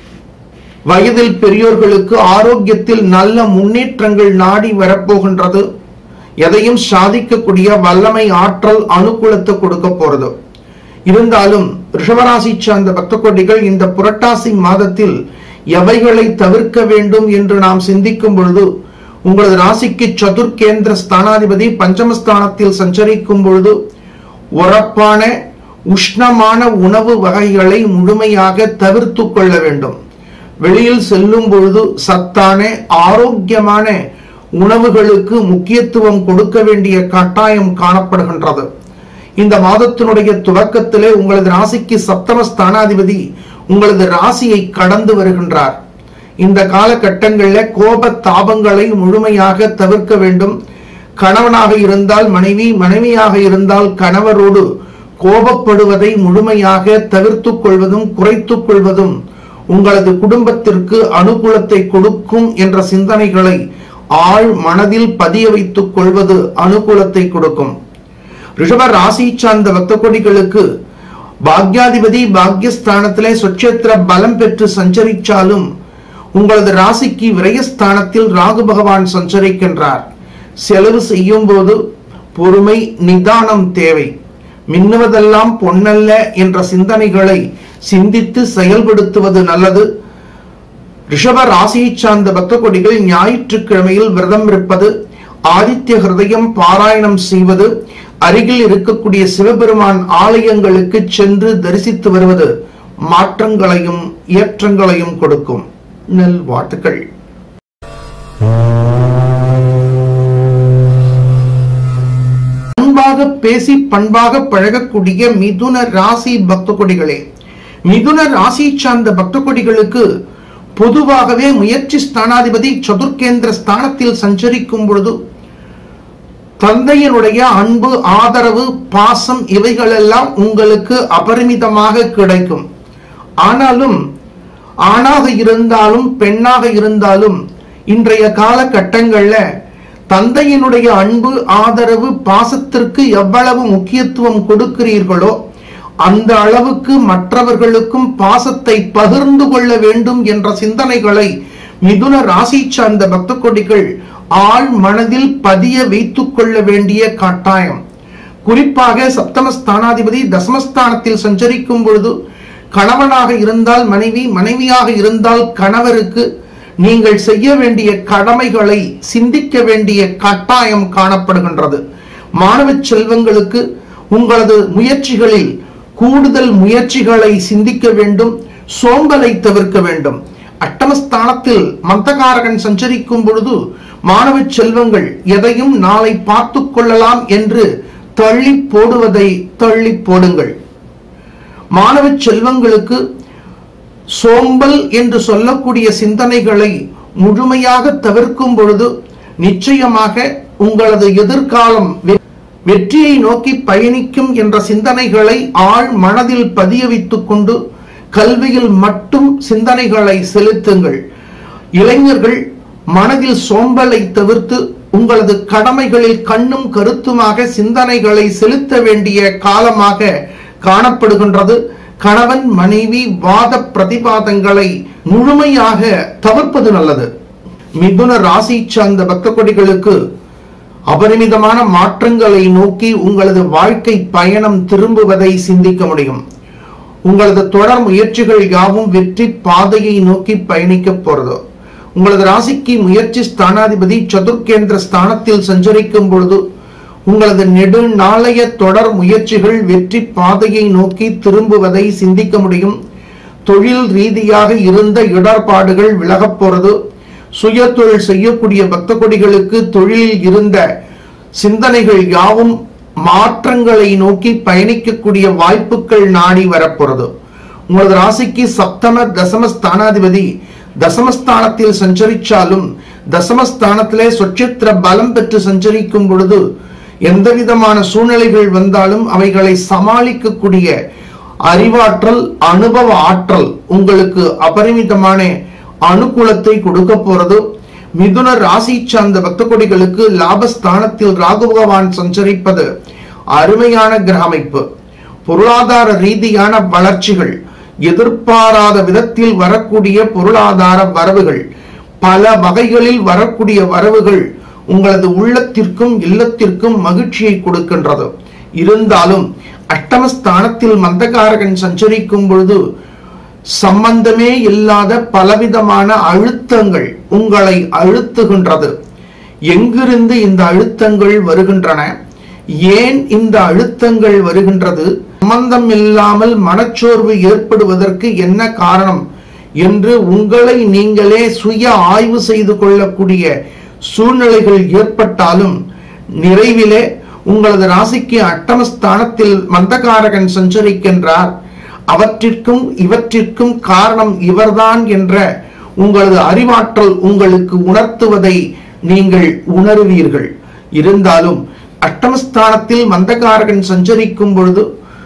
வயதில் பெரியோர்களுக்கு ஆரோக்கியத்தில் நல்ல முன்னேற்றங்கள் நாடி வரப்போகின்றது எதையும் சாதிக்கக்கூடிய வல்லமை ஆற்றல் அனுகூலத்தை கொடுக்க போறது இருந்தாலும் ரிஷபராசி சார்ந்த பக்த கோடிகள் இந்த புரட்டாசி மாதத்தில் எவைகளை தவிர்க்க வேண்டும் என்று நாம் சிந்திக்கும் பொழுது உங்களது ராசிக்கு சதுர்கேந்திர ஸ்தானாதிபதி பஞ்சமஸ்தானத்தில் சஞ்சரிக்கும் பொழுது உரப்பான உஷ்ணமான உணவு வகைகளை முழுமையாக தவிர்த்து கொள்ள வேண்டும் வெளியில் செல்லும் பொழுது சத்தான ஆரோக்கியமான உணவுகளுக்கு முக்கியத்துவம் கொடுக்க வேண்டிய கட்டாயம் காணப்படுகின்றது இந்த மாதத்தினுடைய துவக்கத்திலே உங்களது ராசிக்கு சப்தம ஸ்தானாதிபதி உங்களது ராசியை கடந்து வருகின்றார் இந்த காலகட்டங்களில் கோப தாபங்களை முழுமையாக தவிர்க்க வேண்டும் கணவனாக இருந்தால் மனைவி மனைவியாக இருந்தால் கணவரோடு கோபப்படுவதை முழுமையாக தவிர்த்துக் கொள்வதும் குறைத்துக் கொள்வதும் உங்களது குடும்பத்திற்கு அனுகூலத்தை கொடுக்கும் என்ற சிந்தனைகளை ஆழ் மனதில் பதிய வைத்துக் கொள்வது அனுகூலத்தை கொடுக்கும் ரிஷப ராசி சார்ந்த பக்த கொடிகளுக்கு பாக்யாதிபதி பாக்யஸ்தானத்திலே சொச்சேத்திர பலம் பெற்று சஞ்சரிச்சாலும் உங்களது ராசிக்கு விரயஸ்தானத்தில் ராகு பகவான் சஞ்சரிக்கின்றார் செலவு செய்யும் போது பொறுமை நிதானம் தேவை மின்னுவதெல்லாம் பொன்னல்ல என்ற சிந்தனைகளை சிந்தித்து செயல்படுத்துவது நல்லது ரிஷப ராசியை சார்ந்த பக்த கொடிகள் ஞாயிற்றுக்கிழமையில் விரதம் இருப்பது ஆதித்ய ஹிருதயம் பாராயணம் செய்வது அருகில் இருக்கக்கூடிய சிவபெருமான் ஆலயங்களுக்கு சென்று தரிசித்து வருவது மாற்றங்களையும் ஏற்றங்களையும் கொடுக்கும் நல் வாழ்த்துக்கள் அன்பாக பேசி பண்பாக பழகக்கூடிய மிதுன ராசி பக்த கொடிகளே மிதுன ராசி சார்ந்த பக்த கொடிகளுக்கு பொதுவாகவே முயற்சி ஸ்தானாதிபதி சதுர்கேந்திர ஸ்தானத்தில் சஞ்சரிக்கும் பொழுது தந்தையினுடைய அன்பு ஆதரவு பாசம் இவைகளெல்லாம் உங்களுக்கு அபரிமிதமாக கிடைக்கும் ஆனாலும் ஆணாக இருந்தாலும் பெண்ணாக இருந்தாலும் இன்றைய காலகட்டங்கள்ல தந்தையினுடைய அன்பு ஆதரவு பாசத்திற்கு எவ்வளவு முக்கியத்துவம் கொடுக்கிறீர்களோ அந்த அளவுக்கு மற்றவர்களுக்கும் பாசத்தை பகிர்ந்து கொள்ள வேண்டும் என்ற சிந்தனைகளை மிதுன ராசி சார்ந்த பக்த கொடிகள் ஆழ் மனதில் பதிய வைத்துக் கொள்ள வேண்டிய கட்டாயம் குறிப்பாக சப்தம ஸ்தானாதிபதி தசமஸ்தானத்தில் சஞ்சரிக்கும் பொழுது கணவனாக இருந்தால் மனைவி மனைவியாக இருந்தால் கணவருக்கு நீங்கள் செய்ய வேண்டிய கடமைகளை சிந்திக்க வேண்டிய கட்டாயம் காணப்படுகின்றது மாணவ செல்வங்களுக்கு உங்களது முயற்சிகளில் கூடுதல் முயற்சிகளை சிந்திக்க வேண்டும் சோம்பலை தவிர்க்க வேண்டும் அட்டமஸ்தானத்தில் மந்தகாரகன் சஞ்சரிக்கும் பொழுது மாணவ செல்வங்கள் எதையும் நாளை பார்த்துக் கொள்ளலாம் என்று தள்ளி போடுவதை தள்ளி போடுங்கள் மாணவ செல்வங்களுக்கு சோம்பல் என்று சொல்லக்கூடிய சிந்தனைகளை முழுமையாக தவிர்க்கும் பொழுது நிச்சயமாக உங்களது எதிர்காலம் வெ- வெற்றியை நோக்கி பயணிக்கும் என்ற சிந்தனைகளை ஆழ் மனதில் பதிய வைத்துக் கொண்டு கல்வியில் மட்டும் சிந்தனைகளை செலுத்துங்கள் இளைஞர்கள் மனதில் சோம்பலை தவிர்த்து உங்களது கடமைகளில் கண்ணும் கருத்துமாக சிந்தனைகளை செலுத்த வேண்டிய காலமாக காணப்படுகின்றது கணவன் மனைவி வாத பிரதிவாதங்களை முழுமையாக தவிர்ப்பது நல்லது மிதுன ராசி சார்ந்த பக்த கொடிகளுக்கு அபரிமிதமான மாற்றங்களை நோக்கி உங்களது வாழ்க்கை பயணம் திரும்புவதை சிந்திக்க முடியும் உங்களது தொடர் முயற்சிகள் யாவும் வெற்றி பாதையை நோக்கி பயணிக்க போறது உங்களது ராசிக்கு முயற்சி ஸ்தானாதிபதி சதுர்கேந்திர ஸ்தானத்தில் சஞ்சரிக்கும் பொழுது உங்களது நெடுநாளைய தொடர் முயற்சிகள் வெற்றி பாதையை நோக்கி திரும்புவதை சிந்திக்க முடியும் தொழில் ரீதியாக இருந்த இடர்பாடுகள் விலகப் போறது சுய தொழில் செய்யக்கூடிய பக்த கொடிகளுக்கு தொழிலில் இருந்த சிந்தனைகள் யாவும் மாற்றங்களை நோக்கி பயணிக்கக்கூடிய வாய்ப்புகள் நாடி வரப்போறது உங்களது ராசிக்கு சப்தம தசம ஸ்தானாதிபதி தசமஸ்தானத்தில் சஞ்சரிச்சாலும் தசமஸ்தானத்திலே சொச்சித்திர பலம் பெற்று சஞ்சரிக்கும் பொழுது எந்த விதமான சூழ்நிலைகள் வந்தாலும் அவைகளை சமாளிக்கக்கூடிய அறிவாற்றல் அனுபவ ஆற்றல் உங்களுக்கு அபரிமிதமான அனுகூலத்தை கொடுக்க போறது மிதுன ராசி சார்ந்த பக்த கொடிகளுக்கு லாபஸ்தானத்தில் ராகு பகவான் சஞ்சரிப்பது அருமையான கிரக அமைப்பு பொருளாதார ரீதியான வளர்ச்சிகள் எதிர்பாராத விதத்தில் வரக்கூடிய பொருளாதார வரவுகள் பல வகைகளில் வரக்கூடிய வரவுகள் உங்களது உள்ளத்திற்கும் இல்லத்திற்கும் மகிழ்ச்சியை கொடுக்கின்றது இருந்தாலும் அஷ்டமஸ்தானத்தில் மந்தகாரகன் சஞ்சரிக்கும் பொழுது சம்பந்தமே இல்லாத பலவிதமான அழுத்தங்கள் உங்களை அழுத்துகின்றது எங்கிருந்து இந்த அழுத்தங்கள் வருகின்றன ஏன் இந்த அழுத்தங்கள் வருகின்றது சம்பந்தம் இல்லாமல் மனச்சோர்வு ஏற்படுவதற்கு என்ன காரணம் என்று உங்களை நீங்களே சுய ஆய்வு செய்து கொள்ளக்கூடிய சூழ்நிலைகள் ஏற்பட்டாலும் நிறைவிலே உங்களது ராசிக்கு அட்டமஸ்தானத்தில் மந்தகாரகன் சஞ்சரிக்கின்றார் அவற்றிற்கும் இவற்றிற்கும் காரணம் இவர்தான் என்ற உங்களது அறிவாற்றல் உங்களுக்கு உணர்த்துவதை நீங்கள் உணருவீர்கள் இருந்தாலும் அட்டமஸ்தானத்தில் மந்தகாரகன் சஞ்சரிக்கும் பொழுது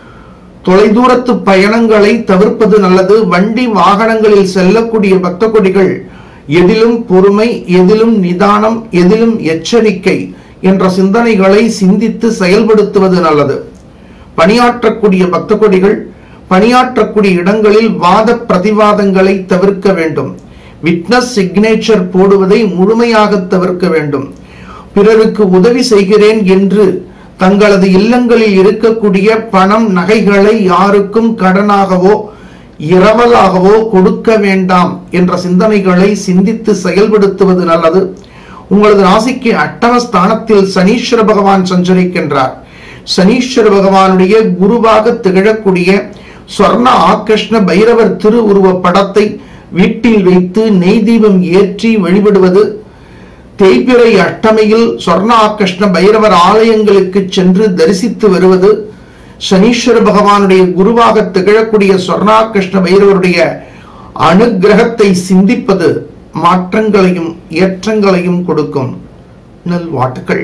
தொலைதூரத்து பயணங்களை தவிர்ப்பது நல்லது வண்டி வாகனங்களில் செல்லக்கூடிய பக்த கொடிகள் எதிலும் பொறுமை எதிலும் நிதானம் எதிலும் எச்சரிக்கை என்ற சிந்தனைகளை சிந்தித்து செயல்படுத்துவது நல்லது பணியாற்றக்கூடிய பக்த கொடிகள் பணியாற்றக்கூடிய இடங்களில் வாத பிரதிவாதங்களை தவிர்க்க வேண்டும் விட்னஸ் சிக்னேச்சர் போடுவதை முழுமையாக தவிர்க்க வேண்டும் பிறருக்கு உதவி செய்கிறேன் என்று தங்களது இல்லங்களில் இருக்கக்கூடிய பணம் நகைகளை யாருக்கும் கடனாகவோ இரவலாகவோ கொடுக்க வேண்டாம் என்ற சிந்தனைகளை சிந்தித்து செயல்படுத்துவது நல்லது உங்களது ராசிக்கு அட்டம ஸ்தானத்தில் சனீஸ்வர பகவான் சஞ்சரிக்கின்றார் சனீஸ்வர பகவானுடைய குருவாக திகழக்கூடிய சொர்ண ஆகிருஷ்ண பைரவர் திருவுருவ படத்தை வீட்டில் வைத்து நெய் தீபம் ஏற்றி வழிபடுவது தேய்பிறை அஷ்டமியில் சொர்ணாகிருஷ்ண பைரவர் ஆலயங்களுக்கு சென்று தரிசித்து வருவது சனீஸ்வர பகவானுடைய குருவாக திகழக்கூடிய சொர்ணாகிருஷ்ண பைரவருடைய அனுக்கிரகத்தை சிந்திப்பது மாற்றங்களையும் ஏற்றங்களையும் கொடுக்கும் நல்வாழ்த்துக்கள்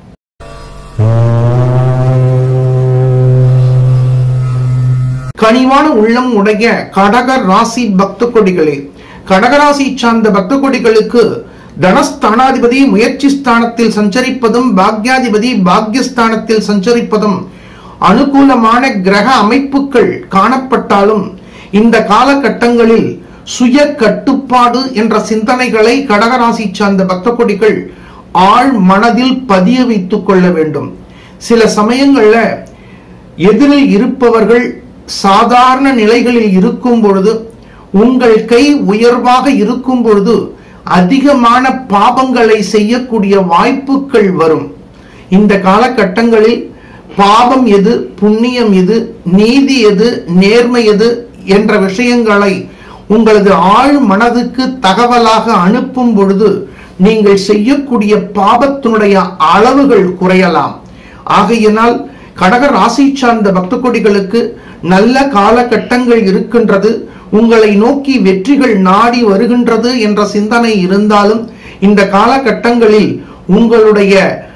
கனிவான உள்ளம் உடைய கடக ராசி பக்த கொடிகளே கடகராசி சார்ந்த பக்த கொடிகளுக்கு தனஸ்தானாதிபதி முயற்சி ஸ்தானத்தில் சஞ்சரிப்பதும் பாக்யாதிபதி பாக்யஸ்தானத்தில் சஞ்சரிப்பதும் அனுகூலமான கிரக அமைப்புகள் காணப்பட்டாலும் இந்த காலகட்டங்களில் சுய கட்டுப்பாடு என்ற சிந்தனைகளை கடகராசி சார்ந்த பக்த கொடிகள் ஆழ் மனதில் பதிய வைத்துக் கொள்ள வேண்டும் சில சமயங்கள்ல எதிரில் இருப்பவர்கள் சாதாரண நிலைகளில் இருக்கும் பொழுது உங்கள் கை உயர்வாக இருக்கும் பொழுது அதிகமான பாபங்களை செய்யக்கூடிய வாய்ப்புகள் வரும் இந்த காலகட்டங்களில் பாவம் எது புண்ணியம் எது நீதி எது நேர்மை எது என்ற விஷயங்களை உங்களது ஆழ் மனதுக்கு தகவலாக அனுப்பும் பொழுது நீங்கள் செய்யக்கூடிய பாபத்தினுடைய அளவுகள் குறையலாம் ஆகையினால் கடக ராசி சார்ந்த பக்த கொடிகளுக்கு நல்ல காலகட்டங்கள் இருக்கின்றது உங்களை நோக்கி வெற்றிகள் நாடி வருகின்றது என்ற சிந்தனை இருந்தாலும் இந்த காலகட்டங்களில் உங்களுடைய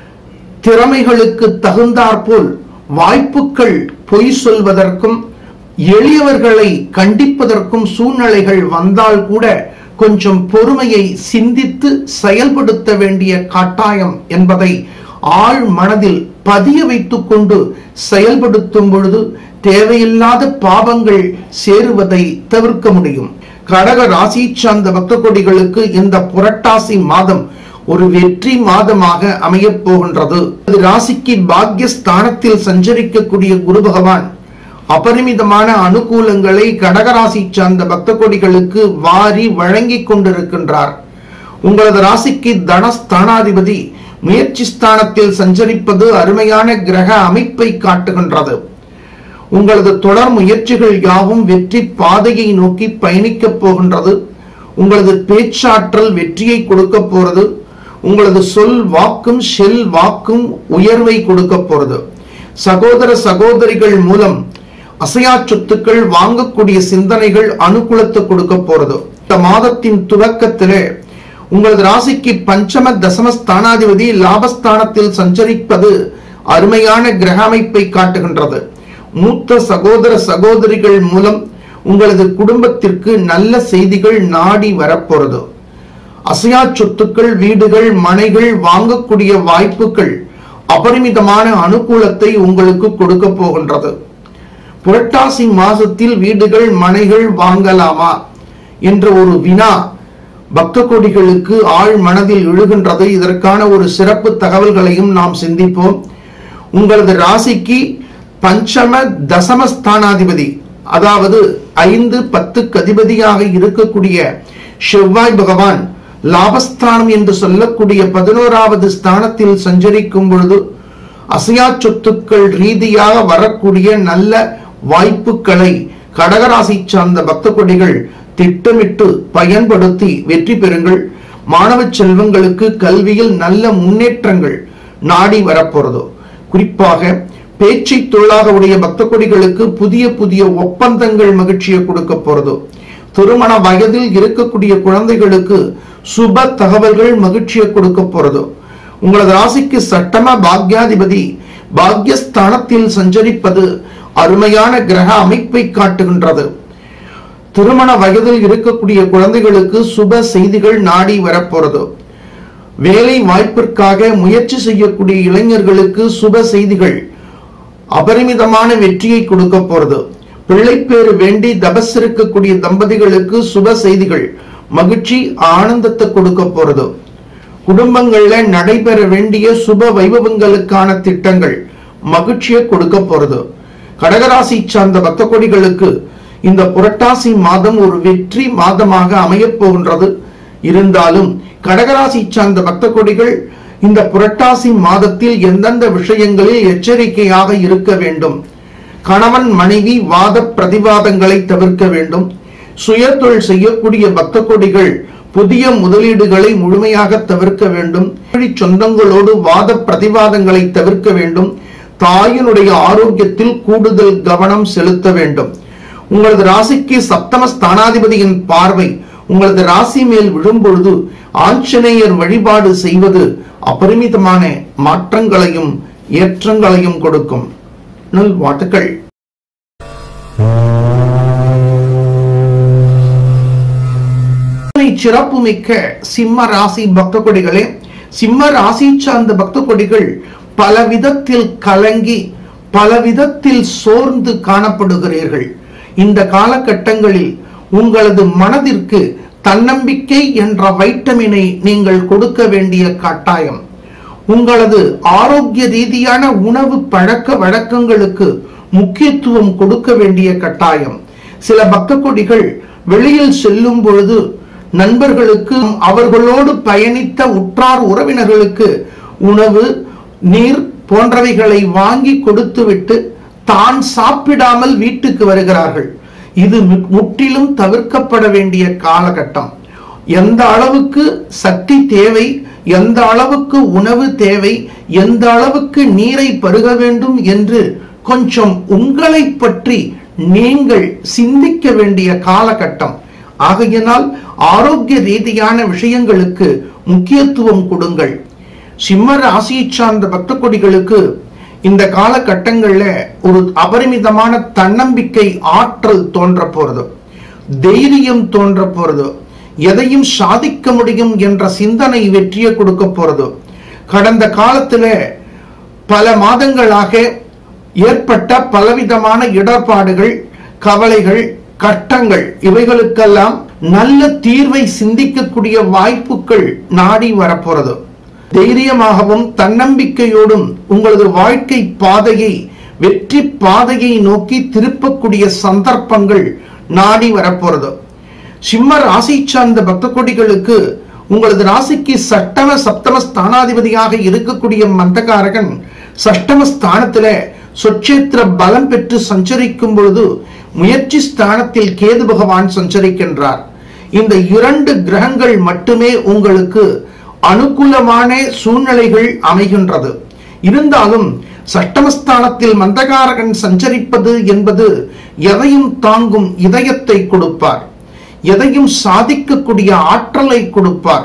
திறமைகளுக்கு தகுந்தாற்போல் வாய்ப்புகள் பொய் சொல்வதற்கும் எளியவர்களை கண்டிப்பதற்கும் சூழ்நிலைகள் வந்தால் கூட கொஞ்சம் பொறுமையை சிந்தித்து செயல்படுத்த வேண்டிய கட்டாயம் என்பதை ஆழ் மனதில் பதிய வைத்துக் கொண்டு செயல்படுத்தும் பொழுது தேவையில்லாத பாவங்கள் சேருவதை தவிர்க்க முடியும் கடக ராசி சார்ந்த பக்த கொடிகளுக்கு இந்த புரட்டாசி மாதம் ஒரு வெற்றி மாதமாக அமையப் போகின்றது இது ராசிக்கு பாக்ய ஸ்தானத்தில் சஞ்சரிக்கக்கூடிய குரு பகவான் அபரிமிதமான அனுகூலங்களை கடகராசி சார்ந்த பக்த கொடிகளுக்கு வாரி வழங்கிக் கொண்டிருக்கின்றார் உங்களது ராசிக்கு தனஸ்தானாதிபதி முயற்சி ஸ்தானத்தில் சஞ்சரிப்பது அருமையான கிரக அமைப்பை காட்டுகின்றது உங்களது தொடர் முயற்சிகள் யாவும் வெற்றி பாதையை நோக்கி பயணிக்கப் போகின்றது உங்களது பேச்சாற்றல் வெற்றியை கொடுக்க போறது உங்களது சொல் வாக்கும் ஷெல் வாக்கும் உயர்வை கொடுக்க போறது சகோதர சகோதரிகள் மூலம் அசையா சொத்துக்கள் வாங்கக்கூடிய சிந்தனைகள் அனுகூலத்தை கொடுக்க போறது இந்த மாதத்தின் துவக்கத்திலே உங்களது ராசிக்கு பஞ்சம தசம ஸ்தானாதிபதி லாபஸ்தானத்தில் சஞ்சரிப்பது அருமையான கிரக அமைப்பை காட்டுகின்றது மூத்த சகோதர சகோதரிகள் மூலம் உங்களது குடும்பத்திற்கு நல்ல செய்திகள் நாடி வரப்போறது அசையா சொத்துக்கள் வீடுகள் மனைகள் வாங்கக்கூடிய வாய்ப்புகள் அபரிமிதமான அனுகூலத்தை உங்களுக்கு கொடுக்க போகின்றது புரட்டாசி மாசத்தில் வீடுகள் மனைகள் வாங்கலாமா என்ற ஒரு வினா பக்த கொடிகளுக்கு ஆழ் மனதில் எழுகின்றது இதற்கான ஒரு சிறப்பு தகவல்களையும் நாம் சிந்திப்போம் உங்களது ராசிக்கு பஞ்சம தசம ஸ்தானாதிபதி அதாவது ஐந்து பத்துக்கு அதிபதியாக இருக்கக்கூடிய செவ்வாய் பகவான் லாபஸ்தானம் என்று சொல்லக்கூடிய பதினோராவது ஸ்தானத்தில் சஞ்சரிக்கும் பொழுது அசையா சொத்துக்கள் ரீதியாக வரக்கூடிய நல்ல வாய்ப்புகளை கடகராசி சார்ந்த பக்த கொடிகள் திட்டமிட்டு பயன்படுத்தி வெற்றி பெறுங்கள் மாணவ செல்வங்களுக்கு கல்வியில் நல்ல முன்னேற்றங்கள் நாடி வரப்போறது குறிப்பாக பேச்சை தொழிலாக உடைய பக்த கொடிகளுக்கு புதிய புதிய ஒப்பந்தங்கள் மகிழ்ச்சியை கொடுக்க போறது திருமண வயதில் இருக்கக்கூடிய குழந்தைகளுக்கு சுப தகவல்கள் மகிழ்ச்சியை கொடுக்க போறது உங்களது ராசிக்கு சட்டம பாக்யாதிபதி பாக்யஸ்தானத்தில் சஞ்சரிப்பது அருமையான கிரக அமைப்பை காட்டுகின்றது திருமண வயதில் இருக்கக்கூடிய குழந்தைகளுக்கு சுப செய்திகள் நாடி வரப்போறது வேலை வாய்ப்பிற்காக முயற்சி செய்யக்கூடிய இளைஞர்களுக்கு சுப செய்திகள் அபரிமிதமான வெற்றியை கொடுக்க போறது பிள்ளைப்பேறு வேண்டி தபஸ் இருக்கக்கூடிய தம்பதிகளுக்கு சுப செய்திகள் மகிழ்ச்சி ஆனந்தத்தை கொடுக்க போறது குடும்பங்கள்ல நடைபெற வேண்டிய சுப வைபவங்களுக்கான திட்டங்கள் மகிழ்ச்சியை கொடுக்க போறது கடகராசி சார்ந்த பக்த கொடிகளுக்கு இந்த புரட்டாசி மாதம் ஒரு வெற்றி மாதமாக அமையப் போகின்றது இருந்தாலும் கடகராசி சார்ந்த பக்த கொடிகள் இந்த புரட்டாசி மாதத்தில் எந்தெந்த விஷயங்களில் எச்சரிக்கையாக இருக்க வேண்டும் கணவன் மனைவி வாத பிரதிவாதங்களை தவிர்க்க வேண்டும் சுயதொழில் செய்யக்கூடிய பக்த கொடிகள் புதிய முதலீடுகளை முழுமையாக தவிர்க்க வேண்டும் வழி சொந்தங்களோடு வாத பிரதிவாதங்களை தவிர்க்க வேண்டும் தாயினுடைய ஆரோக்கியத்தில் கூடுதல் கவனம் செலுத்த வேண்டும் உங்களது ராசிக்கு சப்தம ஸ்தானாதிபதியின் பார்வை உங்களது ராசி மேல் விழும்பொழுது ஆஞ்சநேயர் வழிபாடு செய்வது அபரிமிதமான மாற்றங்களையும் ஏற்றங்களையும் கொடுக்கும் நல்வாழ்த்துக்கள் சிறப்பு மிக்க சிம்ம ராசி பக்த கொடிகளே சிம்ம ராசி சார்ந்த பக்த கொடிகள் பல விதத்தில் கலங்கி பல விதத்தில் சோர்ந்து காணப்படுகிறீர்கள் இந்த காலகட்டங்களில் உங்களது மனதிற்கு தன்னம்பிக்கை என்ற வைட்டமினை நீங்கள் கொடுக்க வேண்டிய கட்டாயம் உங்களது ஆரோக்கிய ரீதியான உணவு பழக்க வழக்கங்களுக்கு முக்கியத்துவம் கொடுக்க வேண்டிய கட்டாயம் சில பக்த கொடிகள் வெளியில் செல்லும் பொழுது நண்பர்களுக்கு அவர்களோடு பயணித்த உற்றார் உறவினர்களுக்கு உணவு நீர் போன்றவைகளை வாங்கி கொடுத்துவிட்டு தான் சாப்பிடாமல் வீட்டுக்கு வருகிறார்கள் இது மு- முற்றிலும் தவிர்க்கப்பட வேண்டிய காலகட்டம் எந்த அளவுக்கு சக்தி தேவை எந்த அளவுக்கு உணவு தேவை எந்த அளவுக்கு நீரை பருக வேண்டும் என்று கொஞ்சம் உங்களை பற்றி நீங்கள் சிந்திக்க வேண்டிய காலகட்டம் ஆகையினால் ஆரோக்கிய ரீதியான விஷயங்களுக்கு முக்கியத்துவம் கொடுங்கள் சிம்ம ராசியை சார்ந்த பக்த கொடிகளுக்கு இந்த காலகட்டங்கள்ல ஒரு அபரிமிதமான தன்னம்பிக்கை ஆற்றல் தோன்ற போறது தைரியம் தோன்ற போறது எதையும் சாதிக்க முடியும் என்ற சிந்தனை வெற்றியை கொடுக்க போறது கடந்த காலத்துல பல மாதங்களாக ஏற்பட்ட பலவிதமான இடர்பாடுகள் கவலைகள் கட்டங்கள் இவைகளுக்கெல்லாம் நல்ல தீர்வை சிந்திக்கக்கூடிய வாய்ப்புகள் நாடி வரப்போறது தைரியமாகவும் தன்னம்பிக்கையோடும் உங்களது வாழ்க்கை பாதையை வெற்றி பாதையை நோக்கி திருப்பக்கூடிய சந்தர்ப்பங்கள் நாடி வரப்போறது சிம்ம ராசி சார்ந்த பக்த கொடிகளுக்கு உங்களது ராசிக்கு சட்டம சப்தம ஸ்தானாதிபதியாக இருக்கக்கூடிய மந்தகாரகன் சஷ்டம ஸ்தானத்துல சொச்சேத்திர பலம் பெற்று சஞ்சரிக்கும் பொழுது முயற்சி ஸ்தானத்தில் கேது பகவான் சஞ்சரிக்கின்றார் இந்த இரண்டு கிரகங்கள் மட்டுமே உங்களுக்கு அனுகூலமான சூழ்நிலைகள் அமைகின்றது இருந்தாலும் சட்டமஸ்தானத்தில் மந்தகாரகன் சஞ்சரிப்பது என்பது எதையும் தாங்கும் இதயத்தை கொடுப்பார் எதையும் சாதிக்கக்கூடிய ஆற்றலை கொடுப்பார்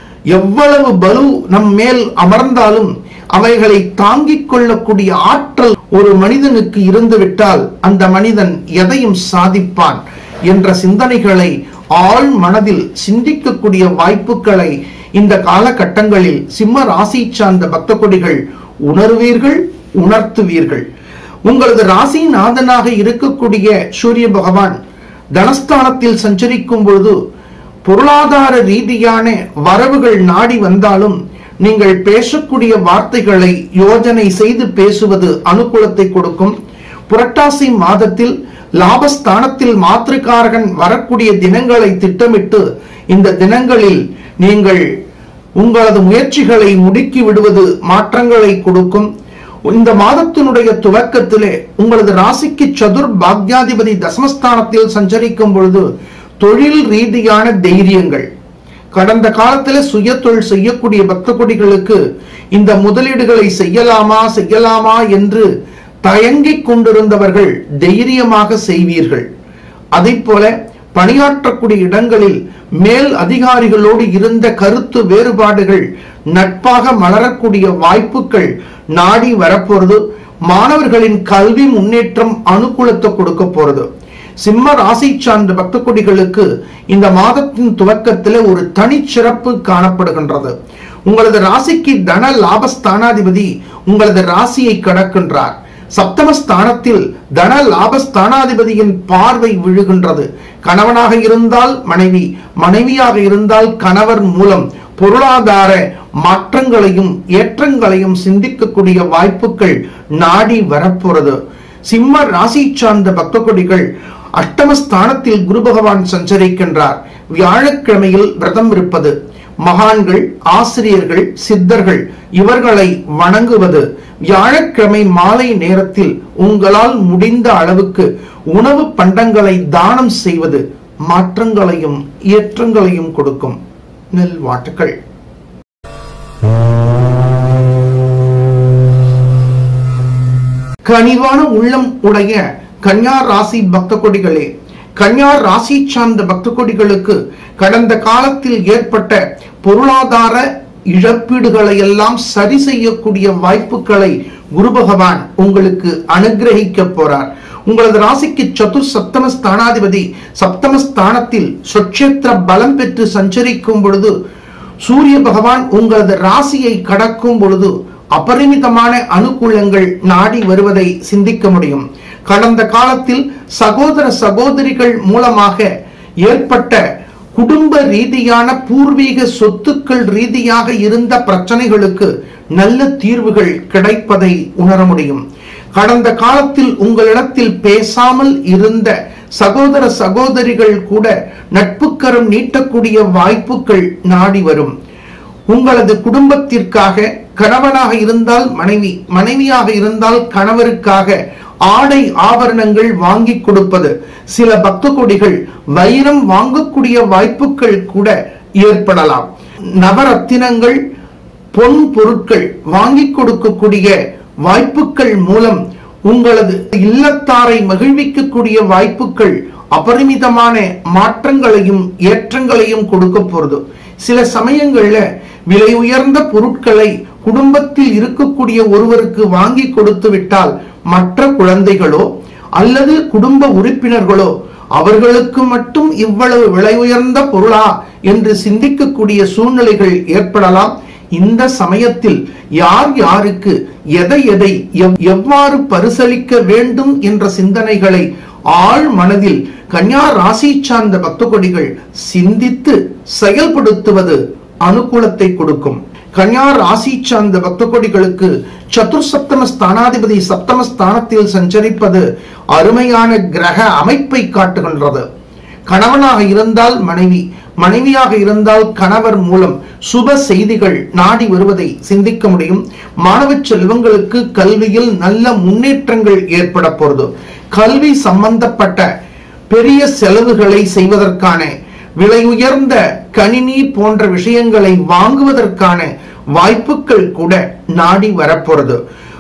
எவ்வளவு பலு நம் மேல் அமர்ந்தாலும் அவைகளை தாங்கிக் கொள்ளக்கூடிய ஆற்றல் ஒரு மனிதனுக்கு இருந்துவிட்டால் அந்த மனிதன் எதையும் சாதிப்பான் என்ற சிந்தனைகளை ஆழ் மனதில் சிந்திக்கக்கூடிய வாய்ப்புகளை இந்த காலகட்டங்களில் சிம்ம ராசி சார்ந்த பக்த கொடிகள் உணர்வீர்கள் உணர்த்துவீர்கள் உங்களது ராசிநாதனாக இருக்கக்கூடிய சூரிய பகவான் தனஸ்தானத்தில் சஞ்சரிக்கும் பொழுது பொருளாதார ரீதியான வரவுகள் நாடி வந்தாலும் நீங்கள் பேசக்கூடிய வார்த்தைகளை யோஜனை செய்து பேசுவது அனுகூலத்தை கொடுக்கும் புரட்டாசி மாதத்தில் லாபஸ்தானத்தில் மாத்திருக்காரகன் வரக்கூடிய தினங்களை திட்டமிட்டு இந்த தினங்களில் நீங்கள் உங்களது முயற்சிகளை முடுக்கி விடுவது மாற்றங்களை கொடுக்கும் இந்த மாதத்தினுடைய துவக்கத்திலே உங்களது ராசிக்கு சதுர் பாக்யாதிபதி தசமஸ்தானத்தில் சஞ்சரிக்கும் பொழுது தொழில் ரீதியான தைரியங்கள் கடந்த காலத்தில் சுய தொழில் செய்யக்கூடிய பக்த கொடிகளுக்கு இந்த முதலீடுகளை செய்யலாமா செய்யலாமா என்று தயங்கிக் கொண்டிருந்தவர்கள் தைரியமாக செய்வீர்கள் அதை போல பணியாற்றக்கூடிய இடங்களில் மேல் அதிகாரிகளோடு இருந்த கருத்து வேறுபாடுகள் நட்பாக மலரக்கூடிய வாய்ப்புகள் நாடி வரப்போறது மாணவர்களின் கல்வி முன்னேற்றம் அனுகூலத்தை கொடுக்க போறது சிம்ம ராசி சார்ந்த பக்த கொடிகளுக்கு இந்த மாதத்தின் துவக்கத்தில் ஒரு தனிச்சிறப்பு காணப்படுகின்றது உங்களது ராசிக்கு தன லாபஸ்தானாதிபதி உங்களது ராசியை கடக்கின்றார் சப்தமஸ்தானத்தில் தன லாபஸ்தானாதிபதியின் பார்வை விழுகின்றது கணவனாக இருந்தால் மனைவி மனைவியாக இருந்தால் கணவர் மூலம் பொருளாதார மாற்றங்களையும் ஏற்றங்களையும் சிந்திக்கக்கூடிய வாய்ப்புகள் நாடி வரப்போறது சிம்ம ராசி சார்ந்த பக்த கொடிகள் அஷ்டமஸ்தானத்தில் குரு பகவான் சஞ்சரிக்கின்றார் வியாழக்கிழமையில் விரதம் இருப்பது மகான்கள் ஆசிரியர்கள் சித்தர்கள் இவர்களை வணங்குவது வியாழக்கிழமை மாலை நேரத்தில் உங்களால் முடிந்த அளவுக்கு உணவு பண்டங்களை தானம் செய்வது மாற்றங்களையும் ஏற்றங்களையும் கொடுக்கும் நெல் வாட்டுக்கள் கனிவான உள்ளம் உடைய கன்யா ராசி பக்த கொடிகளே கன்யா ராசி சார்ந்த பக்த கொடிகளுக்கு கடந்த காலத்தில் ஏற்பட்ட பொருளாதார இழப்பீடுகளை எல்லாம் சரி செய்யக்கூடிய வாய்ப்புகளை குரு பகவான் உங்களுக்கு அனுகிரகிக்க போறார் உங்களது ராசிக்கு சதுர் சப்தம ஸ்தானாதிபதி சப்தம ஸ்தானத்தில் சொச்சேத்திர பலம் பெற்று சஞ்சரிக்கும் பொழுது சூரிய பகவான் உங்களது ராசியை கடக்கும் பொழுது அபரிமிதமான அனுகூலங்கள் நாடி வருவதை சிந்திக்க முடியும் கடந்த காலத்தில் சகோதர சகோதரிகள் மூலமாக ஏற்பட்ட குடும்ப ரீதியான பூர்வீக சொத்துக்கள் ரீதியாக இருந்த பிரச்சனைகளுக்கு நல்ல தீர்வுகள் கிடைப்பதை உணர முடியும் கடந்த காலத்தில் உங்களிடத்தில் பேசாமல் இருந்த சகோதர சகோதரிகள் கூட நட்புக்கரம் நீட்டக்கூடிய வாய்ப்புகள் நாடி வரும் உங்களது குடும்பத்திற்காக கணவனாக இருந்தால் மனைவி மனைவியாக இருந்தால் கணவருக்காக ஆடை ஆபரணங்கள் வாங்கி கொடுப்பது சில பக்த கொடிகள் வைரம் வாங்கக்கூடிய வாய்ப்புகள் கூட ஏற்படலாம் நவரத்தினங்கள் பொன் பொருட்கள் வாங்கி கொடுக்கக்கூடிய வாய்ப்புகள் மூலம் உங்களது இல்லத்தாரை மகிழ்விக்கக்கூடிய வாய்ப்புகள் அபரிமிதமான மாற்றங்களையும் ஏற்றங்களையும் கொடுக்க போறது சில சமயங்கள்ல விலை உயர்ந்த பொருட்களை குடும்பத்தில் இருக்கக்கூடிய ஒருவருக்கு வாங்கி கொடுத்து விட்டால் மற்ற குழந்தைகளோ அல்லது குடும்ப உறுப்பினர்களோ அவர்களுக்கு மட்டும் இவ்வளவு விலை உயர்ந்த பொருளா என்று சிந்திக்கக்கூடிய சூழ்நிலைகள் ஏற்படலாம் இந்த சமயத்தில் யார் யாருக்கு எதை எதை எவ்- எவ்வாறு பரிசளிக்க வேண்டும் என்ற சிந்தனைகளை ஆழ் மனதில் கன்யா ராசி சார்ந்த பக்த கொடிகள் சிந்தித்து செயல்படுத்துவது அனுகூலத்தை கொடுக்கும் கன்யா ராசி சார்ந்த பக்த கொடிகளுக்கு சதுர்சப்தம ஸ்தானாதிபதி சப்தம ஸ்தானத்தில் சஞ்சரிப்பது அருமையான கிரக அமைப்பை காட்டுகின்றது கணவனாக இருந்தால் மனைவி மனைவியாக இருந்தால் கணவர் மூலம் சுப செய்திகள் நாடி வருவதை சிந்திக்க முடியும் மாணவ செல்வங்களுக்கு கல்வியில் நல்ல முன்னேற்றங்கள் ஏற்பட போறது கல்வி சம்பந்தப்பட்ட பெரிய செலவுகளை செய்வதற்கான விலை உயர்ந்த கணினி போன்ற விஷயங்களை வாங்குவதற்கான வாய்ப்புகள் கூட நாடி வரப்போறது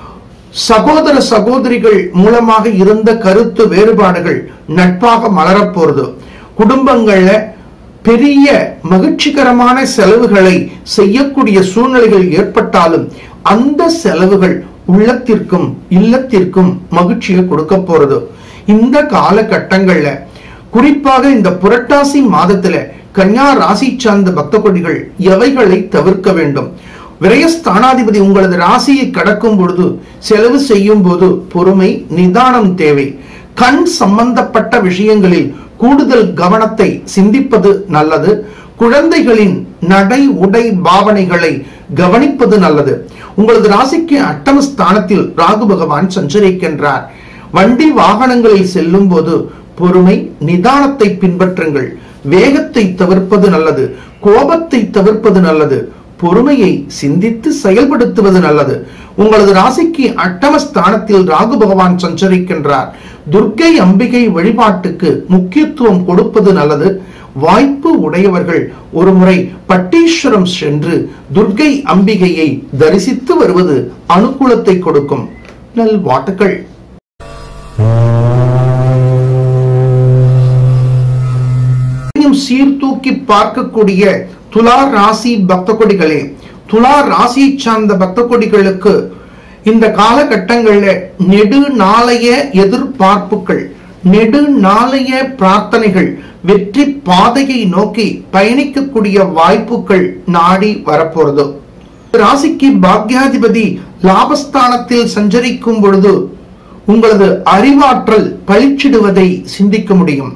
சகோதர சகோதரிகள் மூலமாக இருந்த கருத்து வேறுபாடுகள் நட்பாக மலரப்போறது குடும்பங்கள்ல பெரிய மகிழ்ச்சிகரமான செலவுகளை செய்யக்கூடிய சூழ்நிலைகள் ஏற்பட்டாலும் அந்த செலவுகள் உள்ளத்திற்கும் இல்லத்திற்கும் மகிழ்ச்சியை கொடுக்க போறது இந்த காலகட்டங்கள்ல குறிப்பாக இந்த புரட்டாசி மாதத்துல கன்யா ராசி சார்ந்த பக்த கொடிகள் எவைகளை தவிர்க்க வேண்டும் விரயஸ்தானாதிபதி உங்களது ராசியை கடக்கும் பொழுது செலவு செய்யும் போது பொறுமை நிதானம் தேவை கண் சம்பந்தப்பட்ட விஷயங்களில் கூடுதல் கவனத்தை சிந்திப்பது நல்லது குழந்தைகளின் நடை உடை பாவனைகளை கவனிப்பது நல்லது உங்களது ராசிக்கு அட்டம ஸ்தானத்தில் ராகு பகவான் சஞ்சரிக்கின்றார் வண்டி வாகனங்களில் செல்லும் போது பொறுமை நிதானத்தை பின்பற்றுங்கள் வேகத்தை தவிர்ப்பது நல்லது கோபத்தை தவிர்ப்பது நல்லது பொறுமையை சிந்தித்து செயல்படுத்துவது நல்லது உங்களது ராசிக்கு அட்டம ஸ்தானத்தில் ராகு பகவான் சஞ்சரிக்கின்றார் துர்க்கை அம்பிகை வழிபாட்டுக்கு முக்கியத்துவம் கொடுப்பது நல்லது வாய்ப்பு உடையவர்கள் ஒருமுறை பட்டீஸ்வரம் சென்று துர்க்கை அம்பிகையை தரிசித்து வருவது அனுகூலத்தை கொடுக்கும் நல்வாழ்த்துக்கள் இதையும் சீர்தூக்கி பார்க்கக்கூடிய துலா ராசி பக்த கொடிகளே துலா ராசி சார்ந்த பக்த கொடிகளுக்கு இந்த காலகட்டங்களில் நெடு நாளைய எதிர்பார்ப்புகள் நெடு நாளைய பிரார்த்தனைகள் வெற்றி பாதையை நோக்கி பயணிக்கக்கூடிய வாய்ப்புகள் நாடி வரப்போறது ராசிக்கு பாக்யாதிபதி லாபஸ்தானத்தில் சஞ்சரிக்கும் பொழுது உங்களது அறிவாற்றல் பளிச்சிடுவதை சிந்திக்க முடியும்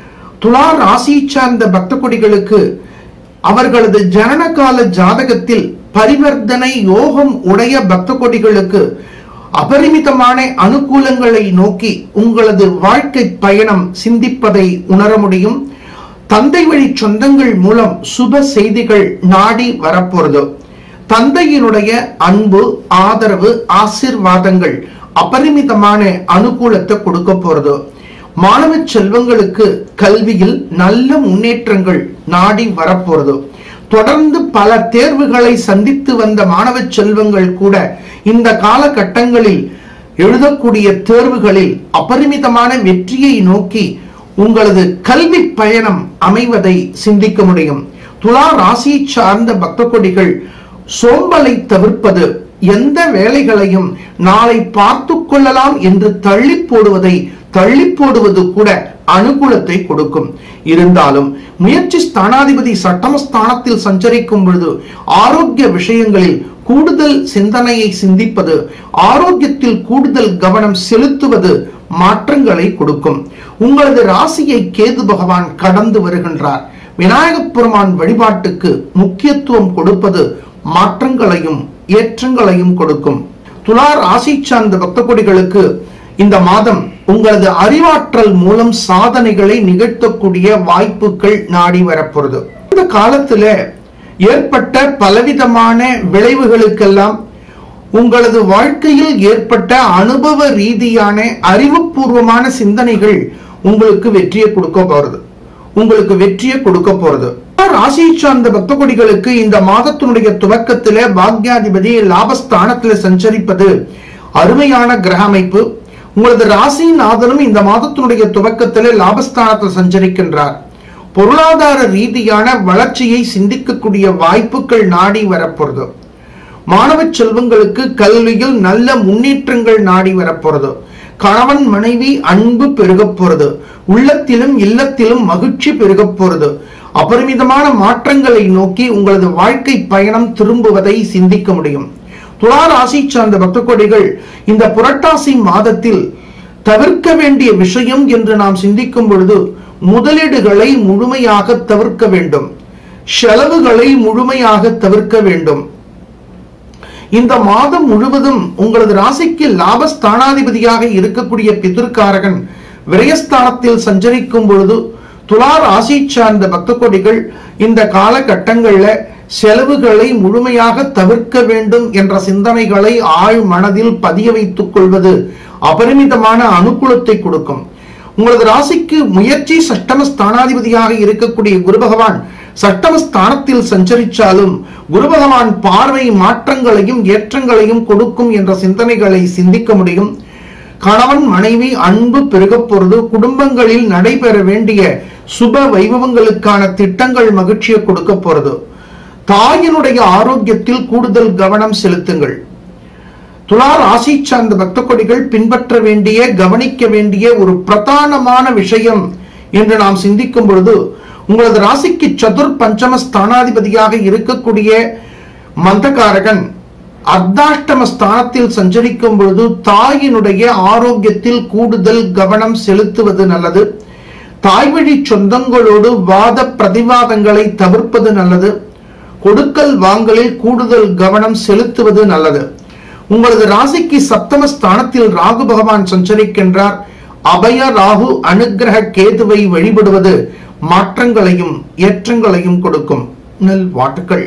துலா ராசி சார்ந்த பக்த கொடிகளுக்கு அவர்களது ஜனனகால ஜாதகத்தில் பரிவர்த்தனை யோகம் உடைய பக்த கொடிகளுக்கு அபரிமிதமான அனுகூலங்களை நோக்கி உங்களது வாழ்க்கை பயணம் சிந்திப்பதை உணர முடியும் தந்தை வழி சொந்தங்கள் மூலம் சுப செய்திகள் நாடி வரப்போறது தந்தையினுடைய அன்பு ஆதரவு ஆசிர்வாதங்கள் அபரிமிதமான அனுகூலத்தை கொடுக்க போறது மாணவ செல்வங்களுக்கு கல்வியில் நல்ல முன்னேற்றங்கள் நாடி வரப்போறது தொடர்ந்து பல தேர்வுகளை சந்தித்து வந்த மாணவ செல்வங்கள் கூட இந்த காலகட்டங்களில் எழுதக்கூடிய தேர்வுகளில் அபரிமிதமான வெற்றியை நோக்கி உங்களது கல்வி பயணம் அமைவதை சிந்திக்க முடியும் துலா ராசி சார்ந்த பக்த கொடிகள் சோம்பலை தவிர்ப்பது எந்த வேலைகளையும் நாளை பார்த்து கொள்ளலாம் என்று தள்ளி போடுவதை தள்ளி போடுவது கூட அனுகூலத்தை கொடுக்கும் இருந்தாலும் முயற்சி ஸ்தானாதிபதி சட்டமஸ்தானத்தில் சஞ்சரிக்கும் பொழுது ஆரோக்கிய விஷயங்களில் கூடுதல் சிந்தனையை சிந்திப்பது ஆரோக்கியத்தில் கூடுதல் கவனம் செலுத்துவது மாற்றங்களை கொடுக்கும் உங்களது ராசியை கேது பகவான் கடந்து வருகின்றார் விநாயகப் பெருமான் வழிபாட்டுக்கு முக்கியத்துவம் கொடுப்பது மாற்றங்களையும் ஏற்றங்களையும் கொடுக்கும் துலா ராசி சார்ந்த பக்த கொடிகளுக்கு இந்த மாதம் உங்களது அறிவாற்றல் மூலம் சாதனைகளை நிகழ்த்தக்கூடிய வாய்ப்புகள் நாடி வரப்போறது இந்த காலத்துல ஏற்பட்ட பலவிதமான விளைவுகளுக்கெல்லாம் உங்களது வாழ்க்கையில் ஏற்பட்ட அனுபவ ரீதியான அறிவுபூர்வமான சிந்தனைகள் உங்களுக்கு வெற்றியை கொடுக்க போறது உங்களுக்கு வெற்றியை கொடுக்க போறது ராசியை சார்ந்த பக்த கொடிகளுக்கு இந்த மாதத்தினுடைய துவக்கத்திலே பாக்யாதிபதி லாபஸ்தானத்தில் சஞ்சரிப்பது அருமையான கிரக அமைப்பு உங்களது ராசிநாதனும் இந்த மாதத்தினுடைய துவக்கத்திலே லாபஸ்தானத்தில் சஞ்சரிக்கின்றார் பொருளாதார ரீதியான வளர்ச்சியை சிந்திக்கக்கூடிய வாய்ப்புகள் நாடி வரப்போறது மாணவ செல்வங்களுக்கு கல்வியில் நல்ல முன்னேற்றங்கள் நாடி வரப்போறது கணவன் மனைவி அன்பு பெருகப் போறது உள்ளத்திலும் இல்லத்திலும் மகிழ்ச்சி பெருகப் போறது அபரிமிதமான மாற்றங்களை நோக்கி உங்களது வாழ்க்கை பயணம் திரும்புவதை சிந்திக்க முடியும் துலா ராசி சார்ந்த பக்த கொடிகள் இந்த புரட்டாசி மாதத்தில் தவிர்க்க வேண்டிய விஷயம் என்று நாம் சிந்திக்கும் பொழுது முதலீடுகளை முழுமையாக தவிர்க்க வேண்டும் செலவுகளை முழுமையாக தவிர்க்க வேண்டும் இந்த மாதம் முழுவதும் உங்களது ராசிக்கு லாபஸ்தானாதிபதியாக இருக்கக்கூடிய பிதிர்காரகன் விரயஸ்தானத்தில் சஞ்சரிக்கும் பொழுது துலா ராசி சார்ந்த பக்த கொடிகள் இந்த காலகட்டங்கள்ல செலவுகளை முழுமையாக தவிர்க்க வேண்டும் என்ற சிந்தனைகளை ஆழ் மனதில் பதிய வைத்துக் கொள்வது அபரிமிதமான அனுகூலத்தை கொடுக்கும் உங்களது ராசிக்கு முயற்சி சட்டம ஸ்தானாதிபதியாக இருக்கக்கூடிய குரு பகவான் சட்டம ஸ்தானத்தில் சஞ்சரித்தாலும் குரு பகவான் பார்வை மாற்றங்களையும் ஏற்றங்களையும் கொடுக்கும் என்ற சிந்தனைகளை சிந்திக்க முடியும் கணவன் மனைவி அன்பு பெருகப் போறது குடும்பங்களில் நடைபெற வேண்டிய சுப வைபவங்களுக்கான திட்டங்கள் மகிழ்ச்சியை கொடுக்க போறது தாயினுடைய ஆரோக்கியத்தில் கூடுதல் கவனம் செலுத்துங்கள் துலா ராசி சார்ந்த பக்த கொடிகள் பின்பற்ற வேண்டிய கவனிக்க வேண்டிய ஒரு பிரதானமான விஷயம் என்று நாம் சிந்திக்கும் பொழுது உங்களது ராசிக்கு சதுர் பஞ்சம ஸ்தானாதிபதியாக இருக்கக்கூடிய மந்தகாரகன் அர்த்தாஷ்டம ஸ்தானத்தில் சஞ்சரிக்கும் பொழுது தாயினுடைய ஆரோக்கியத்தில் கூடுதல் கவனம் செலுத்துவது நல்லது தாய்வழி சொந்தங்களோடு வாத பிரதிவாதங்களை தவிர்ப்பது நல்லது கொடுக்கல் வாங்கலில் கூடுதல் கவனம் செலுத்துவது நல்லது உங்களது ராசிக்கு சப்தம ஸ்தானத்தில் ராகு பகவான் சஞ்சரிக்கின்றார் அபய ராகு அனுக்கிரக கேதுவை வழிபடுவது மாற்றங்களையும் ஏற்றங்களையும் கொடுக்கும் நெல் வாட்டுக்கள்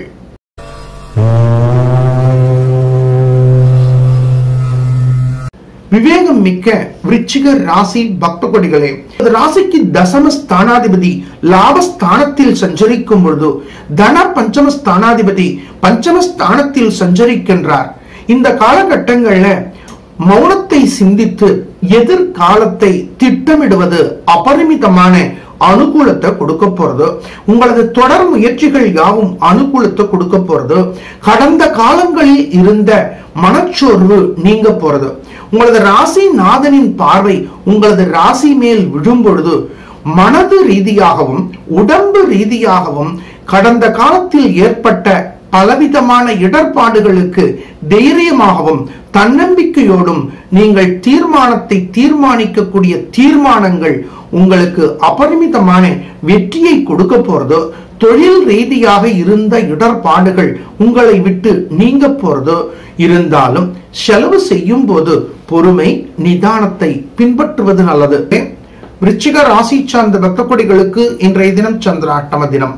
விவேகம் மிக்க விருச்சிக ராசி பக்த கொடிகளே இந்த ராசிக்கு தசம ஸ்தானாதிபதி லாபஸ்தானத்தில் சஞ்சரிக்கும் பொழுது தன பஞ்சம ஸ்தானாதிபதி பஞ்சம ஸ்தானத்தில் சஞ்சரிக்கின்றார் இந்த காலகட்டங்கள்ல மௌனத்தை சிந்தித்து எதிர்காலத்தை திட்டமிடுவது அபரிமிதமான அனுகூலத்தை கொடுக்க போறது உங்களது தொடர் முயற்சிகள் யாவும் அனுகூலத்தை கொடுக்க போறது கடந்த காலங்களில் இருந்த மனச்சோர்வு நீங்க போறது உங்களது ராசி நாதனின் பார்வை உங்களது ராசி மேல் விழும் பொழுது மனது ரீதியாகவும் உடம்பு ரீதியாகவும் கடந்த காலத்தில் ஏற்பட்ட பலவிதமான இடர்பாடுகளுக்கு தைரியமாகவும் தன்னம்பிக்கையோடும் நீங்கள் தீர்மானத்தை தீர்மானிக்கக்கூடிய தீர்மானங்கள் உங்களுக்கு அபரிமிதமான வெற்றியை கொடுக்க போறது தொழில் ரீதியாக இருந்த இடர்பாடுகள் உங்களை விட்டு நீங்க போறது இருந்தாலும் செலவு செய்யும் போது பொறுமை நிதானத்தை பின்பற்றுவது நல்லது விருச்சிக ராசி சார்ந்த பக்த கொடிகளுக்கு இன்றைய தினம் சந்திராட்டம தினம்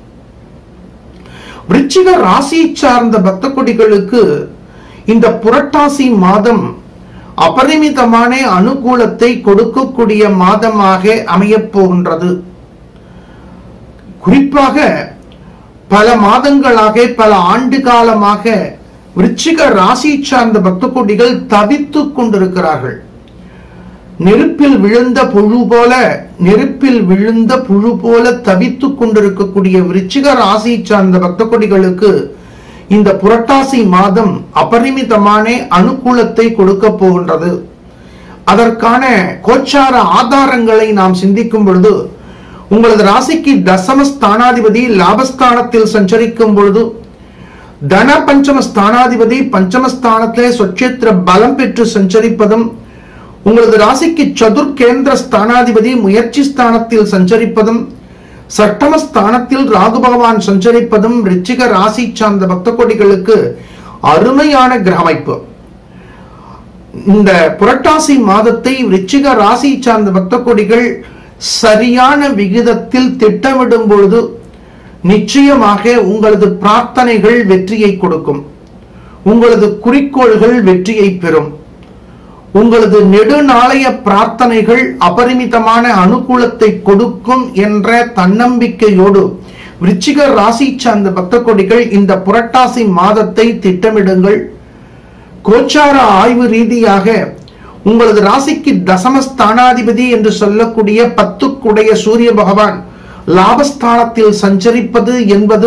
விருச்சிக ராசி சார்ந்த பக்த கொடிகளுக்கு இந்த புரட்டாசி மாதம் அபரிமிதமான அனுகூலத்தை கொடுக்கக்கூடிய மாதமாக அமையப் போகின்றது குறிப்பாக பல மாதங்களாக பல ஆண்டு காலமாக விருச்சிக ராசி சார்ந்த பக்த கொடிகள் தவித்துக் கொண்டிருக்கிறார்கள் நெருப்பில் விழுந்த புழு போல நெருப்பில் விழுந்த புழு போல தவித்துக் கொண்டிருக்கக்கூடிய விருச்சிக ராசி சார்ந்த பக்த கொடிகளுக்கு இந்த புரட்டாசி மாதம் அபரிமிதமான அனுகூலத்தை கொடுக்க போகின்றது அதற்கான கோச்சார ஆதாரங்களை நாம் சிந்திக்கும் பொழுது உங்களது ராசிக்கு தசம ஸ்தானாதிபதி லாபஸ்தானத்தில் சஞ்சரிக்கும் பொழுது தன பஞ்சம ஸ்தானாதிபதி பஞ்சமஸ்தானத்திலே சொச்சேத்திர பலம் பெற்று சஞ்சரிப்பதும் உங்களது ராசிக்கு சதுர் கேந்திர ஸ்தானாதிபதி முயற்சி ஸ்தானத்தில் சஞ்சரிப்பதும் சட்டம ஸ்தானத்தில் ராகு பகவான் சஞ்சரிப்பதும் ரிச்சிக ராசி சார்ந்த பக்த கோடிகளுக்கு அருமையான கிரகமைப்பு இந்த புரட்டாசி மாதத்தை ரிச்சிக ராசி சார்ந்த பக்த கோடிகள் சரியான விகிதத்தில் திட்டமிடும் பொழுது நிச்சயமாக உங்களது பிரார்த்தனைகள் வெற்றியை கொடுக்கும் உங்களது குறிக்கோள்கள் வெற்றியை பெறும் உங்களது நெடுநாளைய பிரார்த்தனைகள் அபரிமிதமான அனுகூலத்தை கொடுக்கும் என்ற தன்னம்பிக்கையோடு விருச்சிக ராசி சார்ந்த பக்த கொடிகள் இந்த புரட்டாசி மாதத்தை திட்டமிடுங்கள் கோச்சார ஆய்வு ரீதியாக உங்களது ராசிக்கு தசமஸ்தானாதிபதி என்று சொல்லக்கூடிய பத்துக்குடைய சூரிய பகவான் லாபஸ்தானத்தில் சஞ்சரிப்பது என்பது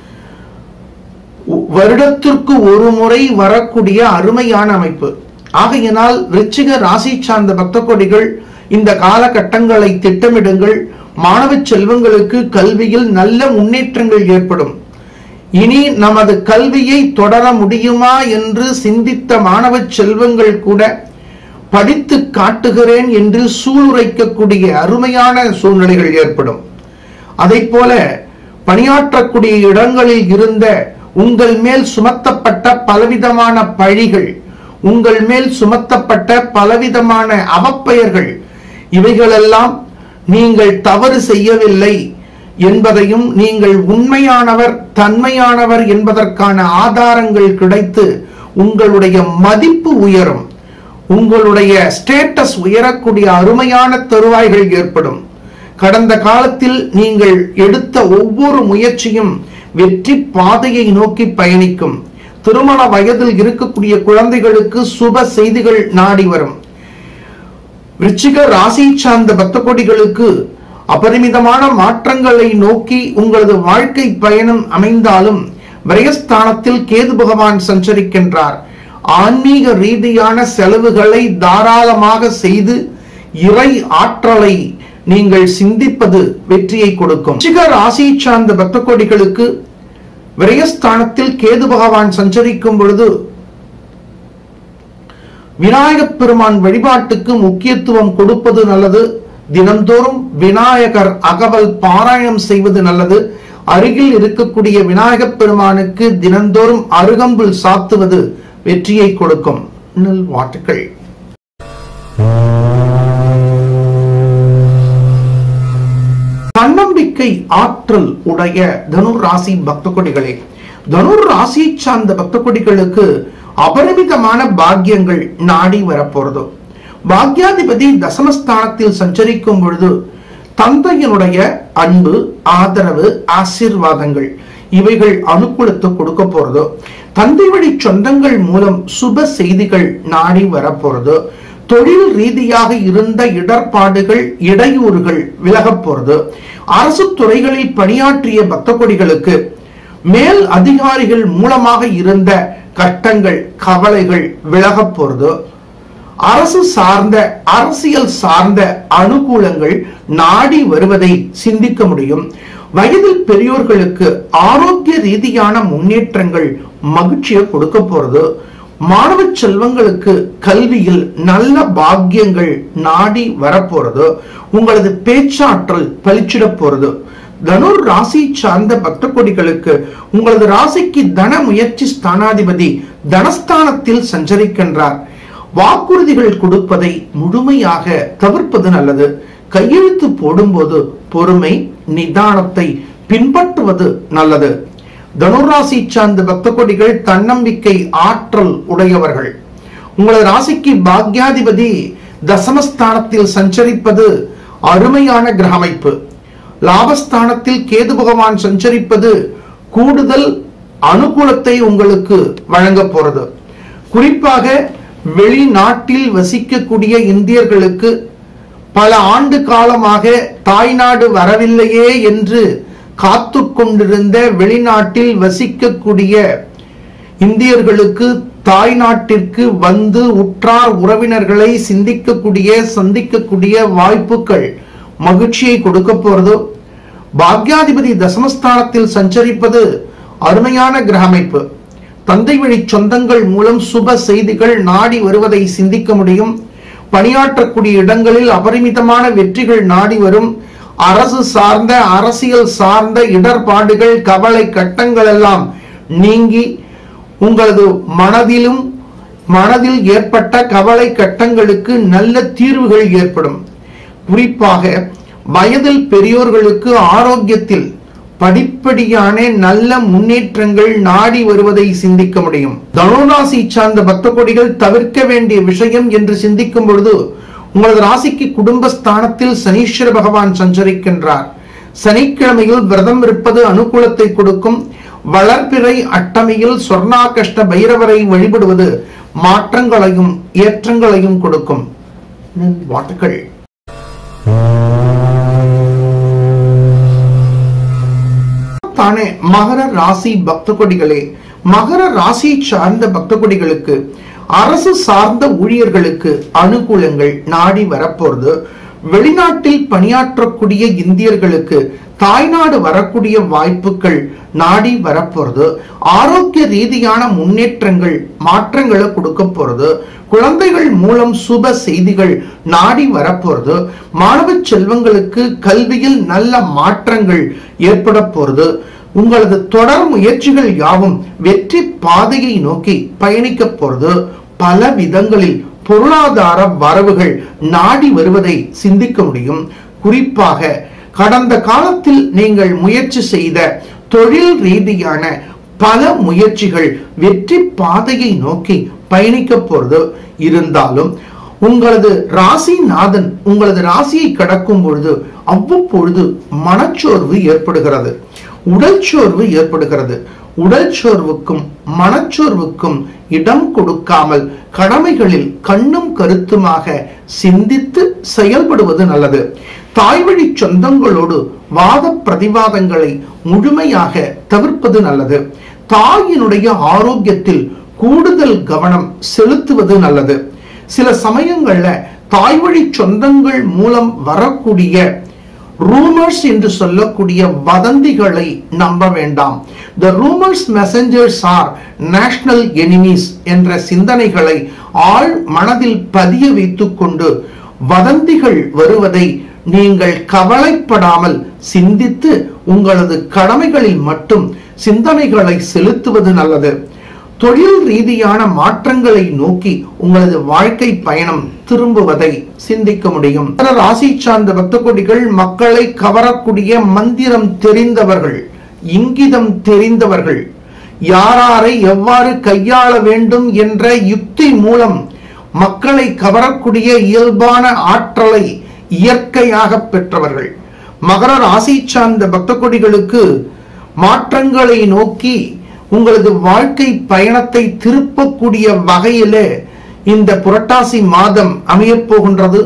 வருடத்திற்கு ஒரு முறை வரக்கூடிய அருமையான அமைப்பு ஆகையினால் விருச்சிக ராசி சார்ந்த பக்த கொடிகள் இந்த காலகட்டங்களை திட்டமிடுங்கள் மாணவ செல்வங்களுக்கு கல்வியில் நல்ல முன்னேற்றங்கள் ஏற்படும் இனி நமது கல்வியை தொடர முடியுமா என்று சிந்தித்த மாணவ செல்வங்கள் கூட படித்து காட்டுகிறேன் என்று சூளுரைக்கக்கூடிய அருமையான சூழ்நிலைகள் ஏற்படும் அதை போல பணியாற்றக்கூடிய இடங்களில் இருந்த உங்கள் மேல் சுமத்தப்பட்ட பலவிதமான பழிகள் உங்கள் மேல் சுமத்தப்பட்ட பலவிதமான அவப்பெயர்கள் இவைகளெல்லாம் நீங்கள் தவறு செய்யவில்லை என்பதையும் நீங்கள் உண்மையானவர் தன்மையானவர் என்பதற்கான ஆதாரங்கள் கிடைத்து உங்களுடைய மதிப்பு உயரும் உங்களுடைய ஸ்டேட்டஸ் உயரக்கூடிய அருமையான தருவாய்கள் ஏற்படும் கடந்த காலத்தில் நீங்கள் எடுத்த ஒவ்வொரு முயற்சியும் வெற்றி பாதையை நோக்கி பயணிக்கும் திருமண வயதில் இருக்கக்கூடிய குழந்தைகளுக்கு சுப செய்திகள் நாடி வரும் விருச்சிக ராசி சார்ந்த பக்த கொடிகளுக்கு அபரிமிதமான மாற்றங்களை நோக்கி உங்களது வாழ்க்கை பயணம் அமைந்தாலும் விரயஸ்தானத்தில் கேது பகவான் சஞ்சரிக்கின்றார் ஆன்மீக ரீதியான செலவுகளை தாராளமாக செய்து இறை ஆற்றலை நீங்கள் சிந்திப்பது வெற்றியை கொடுக்கும் விருச்சிக ராசி சார்ந்த பக்த கொடிகளுக்கு விரயஸ்தானத்தில் கேது பகவான் சஞ்சரிக்கும் பொழுது விநாயகப் பெருமான் வழிபாட்டுக்கு முக்கியத்துவம் கொடுப்பது நல்லது தினந்தோறும் விநாயகர் அகவல் பாராயணம் செய்வது நல்லது அருகில் இருக்கக்கூடிய விநாயகப் பெருமானுக்கு தினந்தோறும் அருகம்புல் சாத்துவது வெற்றியை கொடுக்கும் நல் வாட்டுக்கள் தன்னம்பிக்கை ஆற்றல் உடைய தனுர் ராசி பக்த கொடிகளே தனுர் ராசியை சார்ந்த பக்த கொடிகளுக்கு அபரிமிதமான பாக்கியங்கள் நாடி வரப்போறது பாக்யாதிபதி தசமஸ்தானத்தில் சஞ்சரிக்கும் பொழுது தந்தையினுடைய அன்பு ஆதரவு ஆசீர்வாதங்கள் இவைகள் அனுகூலத்தை கொடுக்க போறது தந்தை வழி சொந்தங்கள் மூலம் சுப செய்திகள் நாடி வரப்போறது தொழில் ரீதியாக இருந்த இடர்பாடுகள் இடையூறுகள் விலகப் போறது அரசு துறைகளில் பணியாற்றிய பக்த கொடிகளுக்கு மேல் அதிகாரிகள் மூலமாக இருந்த கட்டங்கள் கவலைகள் விலகப் போறது அரசு சார்ந்த அரசியல் சார்ந்த அனுகூலங்கள் நாடி வருவதை சிந்திக்க முடியும் வயதில் பெரியோர்களுக்கு ஆரோக்கிய ரீதியான முன்னேற்றங்கள் மகிழ்ச்சியை கொடுக்க போறது மாணவ செல்வங்களுக்கு கல்வியில் நல்ல பாக்கியங்கள் நாடி வரப்போறது உங்களது பேச்சாற்றல் பளிச்சிட போறது தனுர் ராசி சார்ந்த பக்த கொடிகளுக்கு உங்களது ராசிக்கு தன முயற்சி ஸ்தானாதிபதி தனஸ்தானத்தில் சஞ்சரிக்கின்றார் வாக்குறுதிகள் கொடுப்பதை முழுமையாக தவிர்ப்பது நல்லது கையெழுத்து போடும்போது பொறுமை நிதானத்தை பின்பற்றுவது நல்லது தனுராசி சார்ந்த பக்த கொடிகள் தன்னம்பிக்கை ஆற்றல் உடையவர்கள் உங்களது ராசிக்கு பாக்யாதிபதி தசமஸ்தானத்தில் சஞ்சரிப்பது அருமையான கிரக அமைப்பு லாபஸ்தானத்தில் கேது பகவான் சஞ்சரிப்பது கூடுதல் அனுகூலத்தை உங்களுக்கு வழங்க போறது குறிப்பாக வெளிநாட்டில் வசிக்கக்கூடிய இந்தியர்களுக்கு பல ஆண்டு காலமாக தாய்நாடு வரவில்லையே என்று காத்து கொண்டிருந்த வெளிநாட்டில் வசிக்கக்கூடிய இந்தியர்களுக்கு தாய்நாட்டிற்கு வந்து உற்றார் உறவினர்களை சிந்திக்கக்கூடிய சந்திக்கக்கூடிய வாய்ப்புகள் மகிழ்ச்சியை கொடுக்க போறது பாக்யாதிபதி தசமஸ்தானத்தில் சஞ்சரிப்பது அருமையான கிரக அமைப்பு தந்தை வழி சொந்தங்கள் மூலம் சுப செய்திகள் நாடி வருவதை சிந்திக்க முடியும் பணியாற்றக்கூடிய இடங்களில் அபரிமிதமான வெற்றிகள் நாடி வரும் அரசு சார்ந்த அரசியல் சார்ந்த இடர்பாடுகள் கவலை கட்டங்கள் எல்லாம் நீங்கி உங்களது மனதிலும் மனதில் ஏற்பட்ட கவலை கட்டங்களுக்கு நல்ல தீர்வுகள் ஏற்படும் குறிப்பாக வயதில் பெரியோர்களுக்கு ஆரோக்கியத்தில் படிப்படியான நல்ல முன்னேற்றங்கள் நாடி வருவதை சிந்திக்க முடியும் தனுராசி சார்ந்த பக்த கொடிகள் தவிர்க்க வேண்டிய விஷயம் என்று சிந்திக்கும் பொழுது உங்களது ராசிக்கு குடும்பஸ்தானத்தில் சனீஸ்வர பகவான் சஞ்சரிக்கின்றார் சனிக்கிழமையில் விரதம் இருப்பது அனுகூலத்தை கொடுக்கும் வளர்பிறை அட்டமையில் சொர்ணாகஷ்ட பைரவரை வழிபடுவது மாற்றங்களையும் ஏற்றங்களையும் கொடுக்கும் நெல் வாழ்த்துக்கள் தானே மகர ராசி பக்த கொடிகளே மகர ராசியை சார்ந்த பக்த கொடிகளுக்கு அரசு சார்ந்த ஊழியர்களுக்கு அனுகூலங்கள் நாடி வரப்போறது வெளிநாட்டில் பணியாற்றக்கூடிய இந்தியர்களுக்கு தாய்நாடு வரக்கூடிய வாய்ப்புகள் நாடி வரப்போறது ஆரோக்கிய ரீதியான முன்னேற்றங்கள் மாற்றங்களை கொடுக்க போறது குழந்தைகள் மூலம் சுப செய்திகள் நாடி வரப்போறது மாணவ செல்வங்களுக்கு கல்வியில் நல்ல மாற்றங்கள் ஏற்பட போறது உங்களது தொடர் முயற்சிகள் யாவும் வெற்றி பாதையை நோக்கி பயணிக்க போறது பல விதங்களில் பொருளாதார வரவுகள் நாடி வருவதை சிந்திக்க முடியும் குறிப்பாக கடந்த காலத்தில் நீங்கள் முயற்சி செய்த தொழில் ரீதியான பல முயற்சிகள் வெற்றி பாதையை நோக்கி பயணிக்க போறது இருந்தாலும் உங்களது ராசிநாதன் உங்களது ராசியை கடக்கும் பொழுது அவ்வப்பொழுது மனச்சோர்வு ஏற்படுகிறது உடல் சோர்வு ஏற்படுகிறது உடல் சோர்வுக்கும் மனச்சோர்வுக்கும் இடம் கொடுக்காமல் கடமைகளில் கண்ணும் கருத்துமாக சிந்தித்து செயல்படுவது நல்லது தாய்வழி சொந்தங்களோடு வாத பிரதிவாதங்களை முழுமையாக தவிர்ப்பது நல்லது தாயினுடைய ஆரோக்கியத்தில் கூடுதல் கவனம் செலுத்துவது நல்லது சில சமயங்கள்ல தாய்வழி சொந்தங்கள் மூலம் வரக்கூடிய ரூமர்ஸ் என்று சொல்லக்கூடிய வதந்திகளை நம்ப வேண்டாம் the rumours messengers are national enemies என்ற சிந்தனைகளை ஆழ் மனதில் பதிய வைத்துக் கொண்டு வதந்திகள் வருவதை நீங்கள் கவலைப்படாமல் சிந்தித்து உங்களது கடமைகளில் மட்டும் சிந்தனைகளை செலுத்துவது நல்லது தொழில் ரீதியான மாற்றங்களை நோக்கி உங்களது வாழ்க்கை பயணம் திரும்புவதை சிந்திக்க முடியும் ராசி சார்ந்த பக்த கொடிகள் மக்களை கவரக்கூடிய மந்திரம் தெரிந்தவர்கள் இங்கிதம் தெரிந்தவர்கள் யாராரை எவ்வாறு கையாள வேண்டும் என்ற யுக்தி மூலம் மக்களை கவரக்கூடிய இயல்பான ஆற்றலை இயற்கையாக பெற்றவர்கள் மகர ராசி சார்ந்த பக்த கொடிகளுக்கு மாற்றங்களை நோக்கி உங்களது வாழ்க்கை பயணத்தை திருப்பக்கூடிய வகையிலே இந்த புரட்டாசி மாதம் அமையப் போகின்றது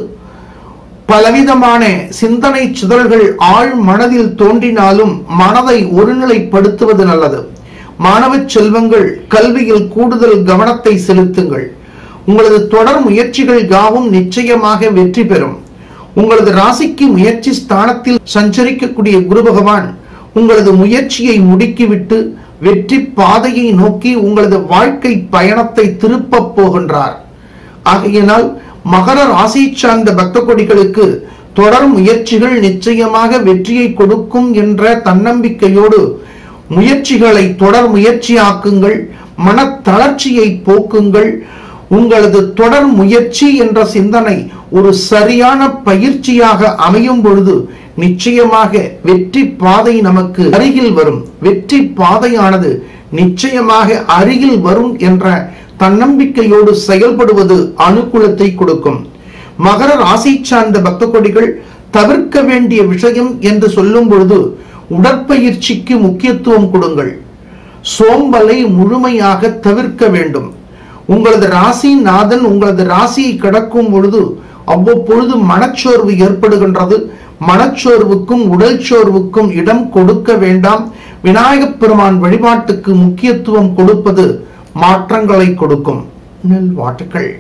பலவிதமான சிந்தனை சிதறல்கள் ஆழ் மனதில் தோன்றினாலும் மனதை ஒருநிலைப்படுத்துவது நல்லது மாணவ செல்வங்கள் கல்வியில் கூடுதல் கவனத்தை செலுத்துங்கள் உங்களது தொடர் முயற்சிகள் யாவும் நிச்சயமாக வெற்றி பெறும் உங்களது ராசிக்கு முயற்சி ஸ்தானத்தில் சஞ்சரிக்கக்கூடிய குரு பகவான் உங்களது முயற்சியை முடுக்கிவிட்டு வெற்றி பாதையை நோக்கி உங்களது வாழ்க்கை பயணத்தை திருப்பப் போகின்றார் ஆகையினால் மகர ராசி சார்ந்த பக்த கொடிகளுக்கு தொடர் முயற்சிகள் நிச்சயமாக வெற்றியை கொடுக்கும் என்ற தன்னம்பிக்கையோடு முயற்சிகளை தொடர் முயற்சியாக்குங்கள் மனத்தளர்ச்சியை போக்குங்கள் உங்களது தொடர் முயற்சி என்ற சிந்தனை ஒரு சரியான பயிற்சியாக அமையும் பொழுது நிச்சயமாக வெற்றி பாதை நமக்கு அருகில் வரும் வெற்றி பாதையானது நிச்சயமாக அருகில் வரும் என்ற தன்னம்பிக்கையோடு செயல்படுவது அனுகூலத்தை கொடுக்கும் மகர ராசி சார்ந்த பக்த கொடிகள் தவிர்க்க வேண்டிய விஷயம் என்று சொல்லும் பொழுது உடற்பயிற்சிக்கு முக்கியத்துவம் கொடுங்கள் சோம்பலை முழுமையாக தவிர்க்க வேண்டும் உங்களது ராசி நாதன் உங்களது ராசியை கடக்கும் பொழுது அவ்வப்பொழுது மனச்சோர்வு ஏற்படுகின்றது மனச்சோர்வுக்கும் உடல் சோர்வுக்கும் இடம் கொடுக்க வேண்டாம் விநாயகப் பெருமான் வழிபாட்டுக்கு முக்கியத்துவம் கொடுப்பது மாற்றங்களை கொடுக்கும் நெல் வாட்டுக்கள்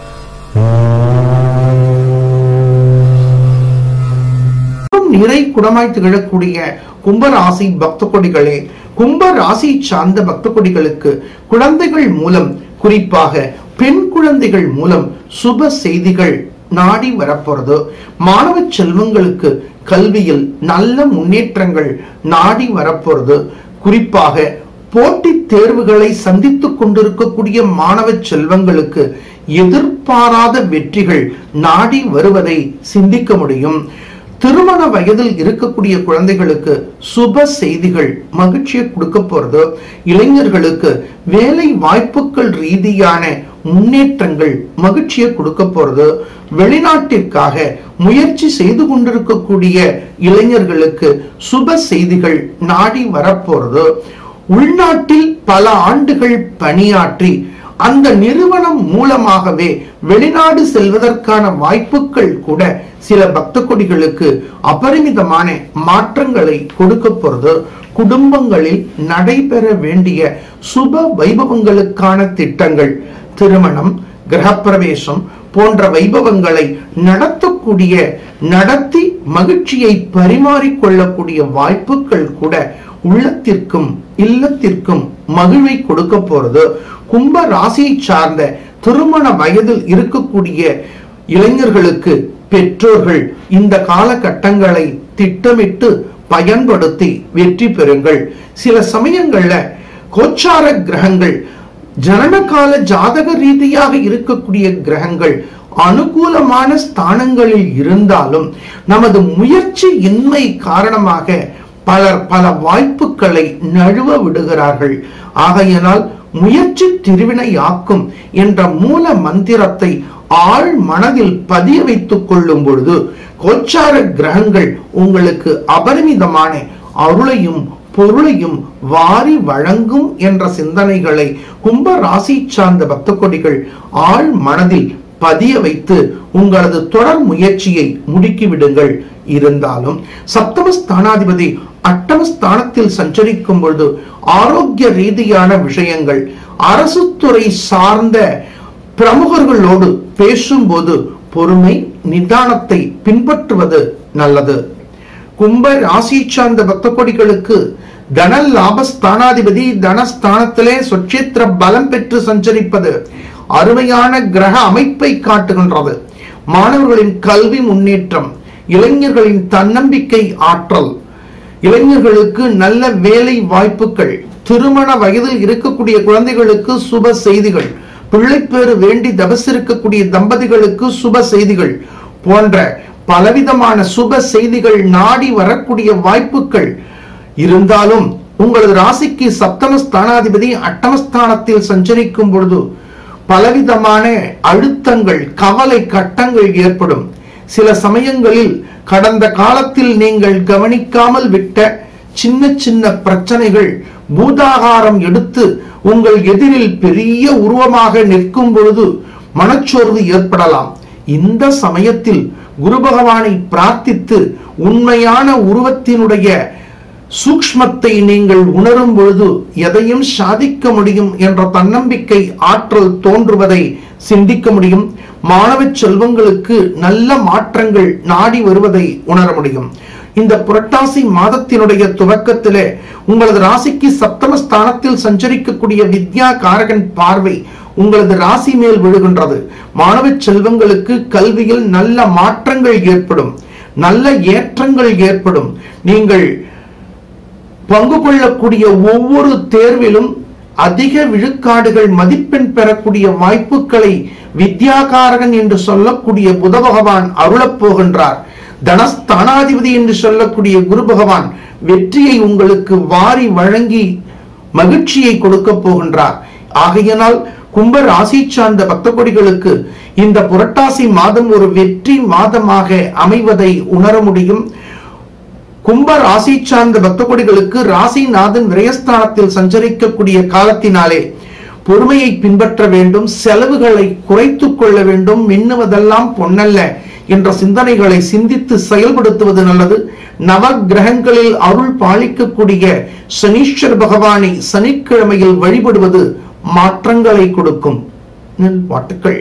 நிறை குடமாய் திகழக்கூடிய கும்பராசி பக்த கொடிகளே கும்ப ராசி சார்ந்த பக்த கொடிகளுக்கு குழந்தைகள் மூலம் குறிப்பாக பெண் குழந்தைகள் மூலம் சுப செய்திகள் நாடி வரப்போறது மாணவ செல்வங்களுக்கு கல்வியில் நல்ல முன்னேற்றங்கள் நாடி வரப்போறது குறிப்பாக போட்டித் தேர்வுகளை சந்தித்துக் கொண்டிருக்கக்கூடிய மாணவ செல்வங்களுக்கு எதிர்பாராத வெற்றிகள் நாடி வருவதை சிந்திக்க முடியும் திருமண வயதில் இருக்கக்கூடிய குழந்தைகளுக்கு சுப செய்திகள் மகிழ்ச்சியை கொடுக்க போறது இளைஞர்களுக்கு வேலை வாய்ப்புகள் ரீதியான முன்னேற்றங்கள் மகிழ்ச்சியை கொடுக்க போறது வெளிநாட்டிற்காக முயற்சி செய்து கொண்டிருக்கக்கூடிய இளைஞர்களுக்கு சுப செய்திகள் நாடி வரப்போறது உள்நாட்டில் பல ஆண்டுகள் பணியாற்றி அந்த நிறுவனம் மூலமாகவே வெளிநாடு செல்வதற்கான வாய்ப்புகள் கூட சில பக்த கொடிகளுக்கு அபரிமிதமான மாற்றங்களை கொடுக்க போறது குடும்பங்களில் நடைபெற வேண்டிய சுப வைபவங்களுக்கான திட்டங்கள் திருமணம் கிரகப்பிரவேசம் போன்ற வைபவங்களை நடத்தக்கூடிய நடத்தி மகிழ்ச்சியை பரிமாறிக்கொள்ளக்கூடிய வாய்ப்புகள் கூட உள்ளத்திற்கும் இல்லத்திற்கும் மகிழ்வை கொடுக்க போறது கும்ப ராசியை சார்ந்த திருமண வயதில் இருக்கக்கூடிய இளைஞர்களுக்கு பெற்றோர்கள் இந்த காலகட்டங்களை திட்டமிட்டு பயன்படுத்தி வெற்றி பெறுங்கள் சில சமயங்கள்ல கோச்சார கிரகங்கள் ஜனனகால ஜாதக ரீதியாக இருக்கக்கூடிய கிரகங்கள் அனுகூலமான ஸ்தானங்களில் இருந்தாலும் நமது முயற்சி இன்மை காரணமாக பலர் பல வாய்ப்புகளை நழுவ விடுகிறார்கள் ஆகையினால் முயற்சி திருவினையாக்கும் என்ற மூல மந்திரத்தை ஆழ் மனதில் பதிய வைத்துக் கொள்ளும் பொழுது கோச்சார கிரகங்கள் உங்களுக்கு அபரிமிதமான அருளையும் பொருளையும் வாரி வழங்கும் என்ற சிந்தனைகளை கும்ப ராசி சார்ந்த பக்த கொடிகள் ஆழ் மனதில் பதிய வைத்து உங்களது தொடர் முயற்சியை முடுக்கிவிடுங்கள் இருந்தாலும் சப்தம ஸ்தானாதிபதி அட்டம ஸ்தானத்தில் சஞ்சரிக்கும் பொழுது ஆரோக்கிய ரீதியான விஷயங்கள் அரசு துறை சார்ந்த பிரமுகர்களோடு பேசும்போது பொறுமை நிதானத்தை பின்பற்றுவது நல்லது கும்ப ராசி சார்ந்த பக்த கொடிகளுக்கு தன லாபஸ்தானாதிபதி தனஸ்தானத்திலே சொச்சேத்திர பலம் பெற்று சஞ்சரிப்பது அருமையான கிரக அமைப்பை காட்டுகின்றது மாணவர்களின் கல்வி முன்னேற்றம் இளைஞர்களின் தன்னம்பிக்கை ஆற்றல் இளைஞர்களுக்கு நல்ல வேலை வாய்ப்புகள் திருமண வயதில் இருக்கக்கூடிய குழந்தைகளுக்கு சுப செய்திகள் பிள்ளைப்பேறு வேண்டி தபசிருக்கக்கூடிய தம்பதிகளுக்கு சுப செய்திகள் போன்ற பலவிதமான சுப செய்திகள் நாடி வரக்கூடிய வாய்ப்புகள் இருந்தாலும் உங்களது ராசிக்கு சப்தம ஸ்தானாதிபதி அட்டமஸ்தானத்தில் சஞ்சரிக்கும் பொழுது பலவிதமான அழுத்தங்கள் கவலை கட்டங்கள் ஏற்படும் சில சமயங்களில் கடந்த காலத்தில் நீங்கள் கவனிக்காமல் விட்ட சின்ன சின்ன பிரச்சனைகள் பூதாகாரம் எடுத்து உங்கள் எதிரில் பெரிய உருவமாக நிற்கும் பொழுது மனச்சோர்வு ஏற்படலாம் இந்த சமயத்தில் குரு பகவானை பிரார்த்தித்து உண்மையான உருவத்தினுடைய சூக்ஷ்மத்தை நீங்கள் உணரும் பொழுது எதையும் சாதிக்க முடியும் என்ற தன்னம்பிக்கை ஆற்றல் தோன்றுவதை சிந்திக்க முடியும் மாணவ செல்வங்களுக்கு நல்ல மாற்றங்கள் நாடி வருவதை உணர முடியும் இந்த புரட்டாசி மாதத்தினுடைய துவக்கத்திலே உங்களது ராசிக்கு சப்தம ஸ்தானத்தில் சஞ்சரிக்கக்கூடிய வித்யா காரகன் பார்வை உங்களது ராசி மேல் விழுகின்றது மாணவ செல்வங்களுக்கு கல்வியில் நல்ல மாற்றங்கள் ஏற்படும் நல்ல ஏற்றங்கள் ஏற்படும் நீங்கள் பங்கு கொள்ளக்கூடிய ஒவ்வொரு தேர்விலும் அதிக விழுக்காடுகள் மதிப்பெண் பெறக்கூடிய வாய்ப்புகளை வித்யாகாரகன் என்று சொல்லக்கூடிய புத பகவான் அருளப் போகின்றார் தனஸ்தானாதிபதி என்று சொல்லக்கூடிய குரு பகவான் வெற்றியை உங்களுக்கு வாரி வழங்கி மகிழ்ச்சியை கொடுக்க போகின்றார் ஆகையினால் கும்ப ராசி சார்ந்த பக்த கொடிகளுக்கு இந்த புரட்டாசி மாதம் ஒரு வெற்றி மாதமாக அமைவதை உணர முடியும் கும்ப ராசி சார்ந்த பக்த கொடிகளுக்கு ராசிநாதன் விரயஸ்தானத்தில் சஞ்சரிக்கக்கூடிய காலத்தினாலே பொறுமையை பின்பற்ற வேண்டும் செலவுகளை குறைத்துக் கொள்ள வேண்டும் மின்னுவதெல்லாம் பொன்னல்ல என்ற சிந்தனைகளை சிந்தித்து செயல்படுத்துவது நல்லது நவ கிரகங்களில் அருள் பாலிக்கக்கூடிய சனீஸ்வர பகவானை சனிக்கிழமையில் வழிபடுவது மாற்றங்களை கொடுக்கும் நல் வாழ்த்துக்கள்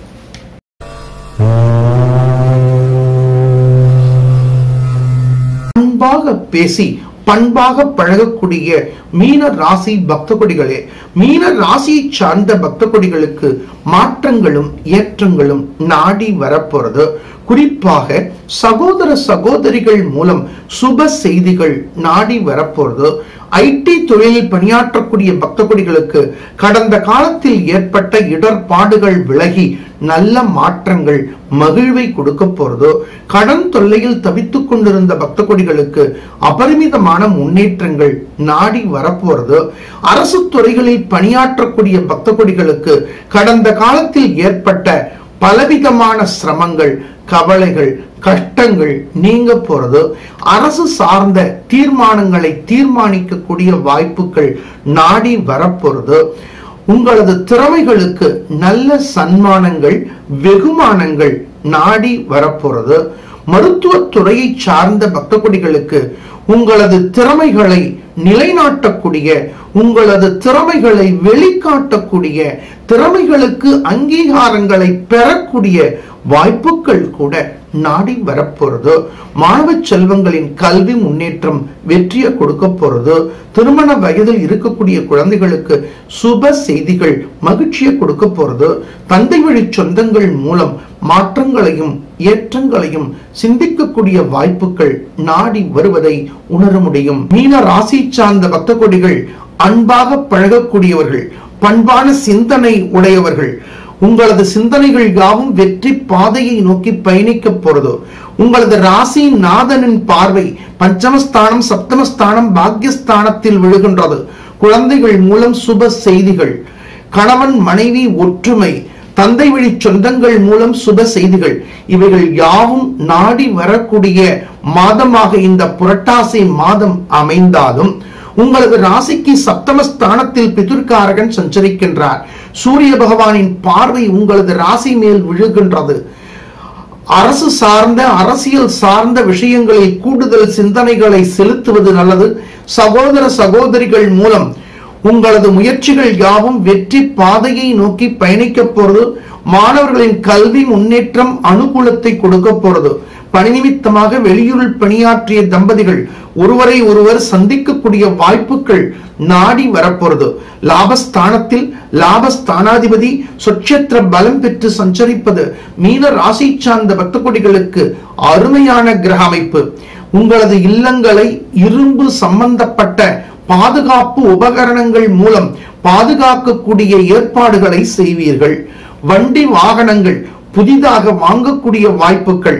அன்பாக பேசி பண்பாக பழகக்கூடிய மீன ராசி பக்த கொடிகளே மீன ராசியை சார்ந்த பக்த கொடிகளுக்கு மாற்றங்களும் ஏற்றங்களும் நாடி வரப்போறது குறிப்பாக சகோதர சகோதரிகள் மூலம் சுப செய்திகள் நாடி வரப்போறது ஐடி தொழிலில் பணியாற்றக்கூடிய பக்த கொடிகளுக்கு கடந்த காலத்தில் ஏற்பட்ட இடர்பாடுகள் விலகி நல்ல மாற்றங்கள் மகிழ்வை கொடுக்க போறதோ கடன் தொல்லையில் தவித்துக் கொண்டிருந்த பக்த கொடிகளுக்கு அபரிமிதமான முன்னேற்றங்கள் நாடி வரப்போறது அரசு துறைகளில் பணியாற்றக்கூடிய பக்த கொடிகளுக்கு கடந்த காலத்தில் ஏற்பட்ட பலவிதமான சிரமங்கள் கவலைகள் கஷ்டங்கள் நீங்க போறது அரசு சார்ந்த தீர்மானங்களை தீர்மானிக்கக்கூடிய வாய்ப்புகள் நாடி வரப்போறது உங்களது திறமைகளுக்கு நல்ல சன்மானங்கள் வெகுமானங்கள் நாடி வரப்போறது மருத்துவத் துறையை சார்ந்த பக்த கொடிகளுக்கு உங்களது திறமைகளை நிலைநாட்டக்கூடிய உங்களது திறமைகளை வெளிக்காட்டக்கூடிய திறமைகளுக்கு அங்கீகாரங்களை பெறக்கூடிய வாய்ப்புகள் கூட நாடி வரப்போறது மாணவ செல்வங்களின் கல்வி முன்னேற்றம் வெற்றியை கொடுக்க போறது திருமண வயதில் இருக்கக்கூடிய குழந்தைகளுக்கு சுப செய்திகள் மகிழ்ச்சியை கொடுக்க போறது தந்தை வழி சொந்தங்கள் மூலம் மாற்றங்களையும் ஏற்றங்களையும் சிந்திக்கக்கூடிய வாய்ப்புகள் நாடி வருவதை உணர முடியும் மீன ராசி சார்ந்த பக்த கொடிகள் அன்பாக பழகக்கூடியவர்கள் பண்பான சிந்தனை உடையவர்கள் உங்களது சிந்தனைகள் யாவும் வெற்றி பாதையை நோக்கி பயணிக்க போறது உங்களது ராசி நாதனின் பார்வை பஞ்சமஸ்தானம் சப்தமஸ்தானம் பாக்யஸ்தானத்தில் விழுகின்றது குழந்தைகள் மூலம் சுப செய்திகள் கணவன் மனைவி ஒற்றுமை தந்தை வழி சொந்தங்கள் மூலம் சுப செய்திகள் இவைகள் யாவும் நாடி வரக்கூடிய மாதமாக இந்த புரட்டாசி மாதம் அமைந்தாலும் உங்களது ராசிக்கு சப்தமஸ்தானத்தில் பிதுர்காரகன் சஞ்சரிக்கின்றார் சூரிய பகவானின் பார்வை உங்களது ராசி மேல் விழுகின்றது அரசு சார்ந்த அரசியல் சார்ந்த விஷயங்களில் கூடுதல் சிந்தனைகளை செலுத்துவது நல்லது சகோதர சகோதரிகள் மூலம் உங்களது முயற்சிகள் யாவும் வெற்றி பாதையை நோக்கி பயணிக்க போறது மாணவர்களின் கல்வி முன்னேற்றம் அனுகூலத்தை கொடுக்க போறது பணி நிமித்தமாக வெளியூரில் பணியாற்றிய தம்பதிகள் ஒருவரை ஒருவர் சந்திக்கக்கூடிய வாய்ப்புகள் நாடி வரப்போறது லாபஸ்தானத்தில் லாபஸ்தானாதிபதி சொட்சத்திர பலம் பெற்று சஞ்சரிப்பது மீன ராசி சார்ந்த பக்த கொடிகளுக்கு அருமையான கிரக அமைப்பு உங்களது இல்லங்களை இரும்பு சம்பந்தப்பட்ட பாதுகாப்பு உபகரணங்கள் மூலம் பாதுகாக்கக்கூடிய ஏற்பாடுகளை செய்வீர்கள் வண்டி வாகனங்கள் புதிதாக வாங்கக்கூடிய வாய்ப்புகள்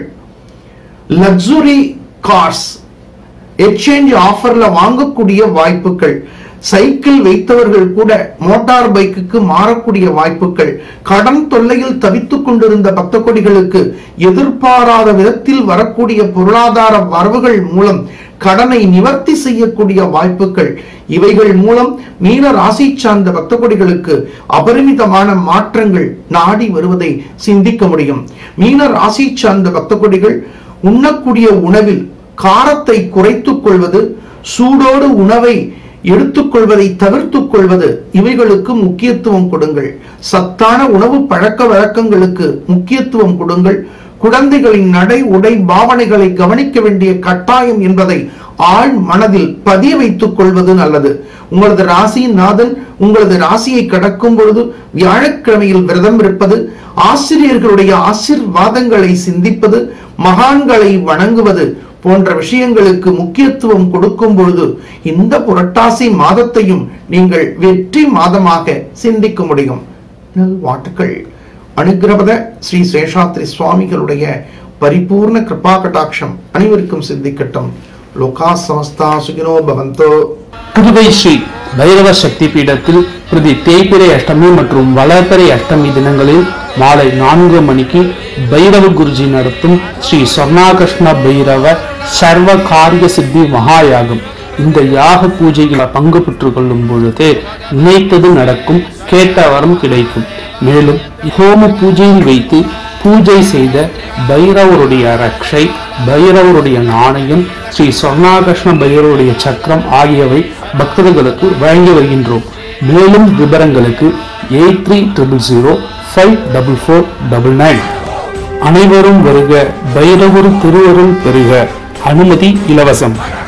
லக்ஸுரி கார்ஸ் எக்ஸ்சேஞ்ச் ஆஃபர்ல வாங்கக்கூடிய வாய்ப்புகள் சைக்கிள் வைத்தவர்கள் கூட மோட்டார் பைக்குக்கு மாறக்கூடிய வாய்ப்புகள் கடன் தொல்லையில் தவித்துக் கொண்டிருந்த பக்த கொடிகளுக்கு எதிர்பாராத விதத்தில் வரக்கூடிய பொருளாதார வரவுகள் மூலம் கடனை நிவர்த்தி செய்யக்கூடிய வாய்ப்புகள் இவைகள் மூலம் மீன ராசி சார்ந்த பக்த கொடிகளுக்கு அபரிமிதமான மாற்றங்கள் நாடி வருவதை சிந்திக்க முடியும் மீன ராசி சார்ந்த பக்த கொடிகள் உண்ணக்கூடிய உணவில் காரத்தை குறைத்துக் கொள்வது சூடோடு உணவை எடுத்துக்கொள்வதை தவிர்த்துக் கொள்வது இவைகளுக்கு முக்கியத்துவம் கொடுங்கள் சத்தான உணவு பழக்க வழக்கங்களுக்கு முக்கியத்துவம் கொடுங்கள் குழந்தைகளின் நடை உடை பாவனைகளை கவனிக்க வேண்டிய கட்டாயம் என்பதை ஆழ் மனதில் பதிய வைத்துக் கொள்வது நல்லது உங்களது ராசியின் நாதன் உங்களது ராசியை கடக்கும் பொழுது வியாழக்கிழமையில் விரதம் இருப்பது ஆசிரியர்களுடைய ஆசிர்வாதங்களை சிந்திப்பது மகான்களை வணங்குவது போன்ற விஷயங்களுக்கு முக்கியத்துவம் கொடுக்கும் பொழுது இந்த புரட்டாசி மாதத்தையும் நீங்கள் வெற்றி மாதமாக சிந்திக்க முடியும் நல்வாழ்த்துக்கள் அனுகிரபத ஸ்ரீ சேஷாத்ரி சுவாமிகளுடைய பரிபூர்ண கிருபா கடாட்சம் அனைவருக்கும் சித்திக்கட்டும் லோகா சமஸ்தா சுகினோ பவந்தோ புதுவை ஸ்ரீ பைரவ சக்தி பீடத்தில் பிரதி தேய்பிரை அஷ்டமி மற்றும் வளர்பிறை அஷ்டமி தினங்களில் மாலை நான்கு மணிக்கு பைரவ குருஜி நடத்தும் ஸ்ரீ சொர்ணாகிருஷ்ண பைரவ சர்வ காரிய சித்தி மகாயாகம் இந்த யாக பூஜையில் பங்கு பெற்றுக் கொள்ளும் பொழுது நினைத்தது நடக்கும் கேட்ட வரம் கிடைக்கும் மேலும் ஹோம பூஜையில் வைத்து பூஜை செய்த பைரவருடைய ரக்ஷை பைரவருடைய நாணயம் ஸ்ரீ சொர்ணாகிருஷ்ண பைரவருடைய சக்கரம் ஆகியவை பக்தர்களுக்கு வழங்கி வருகின்றோம் மேலும் விவரங்களுக்கு eight three triple zero five double four double nine அனைவரும் வருக பைரவர் திருவருள் பெறுக அனுமதி இலவசம்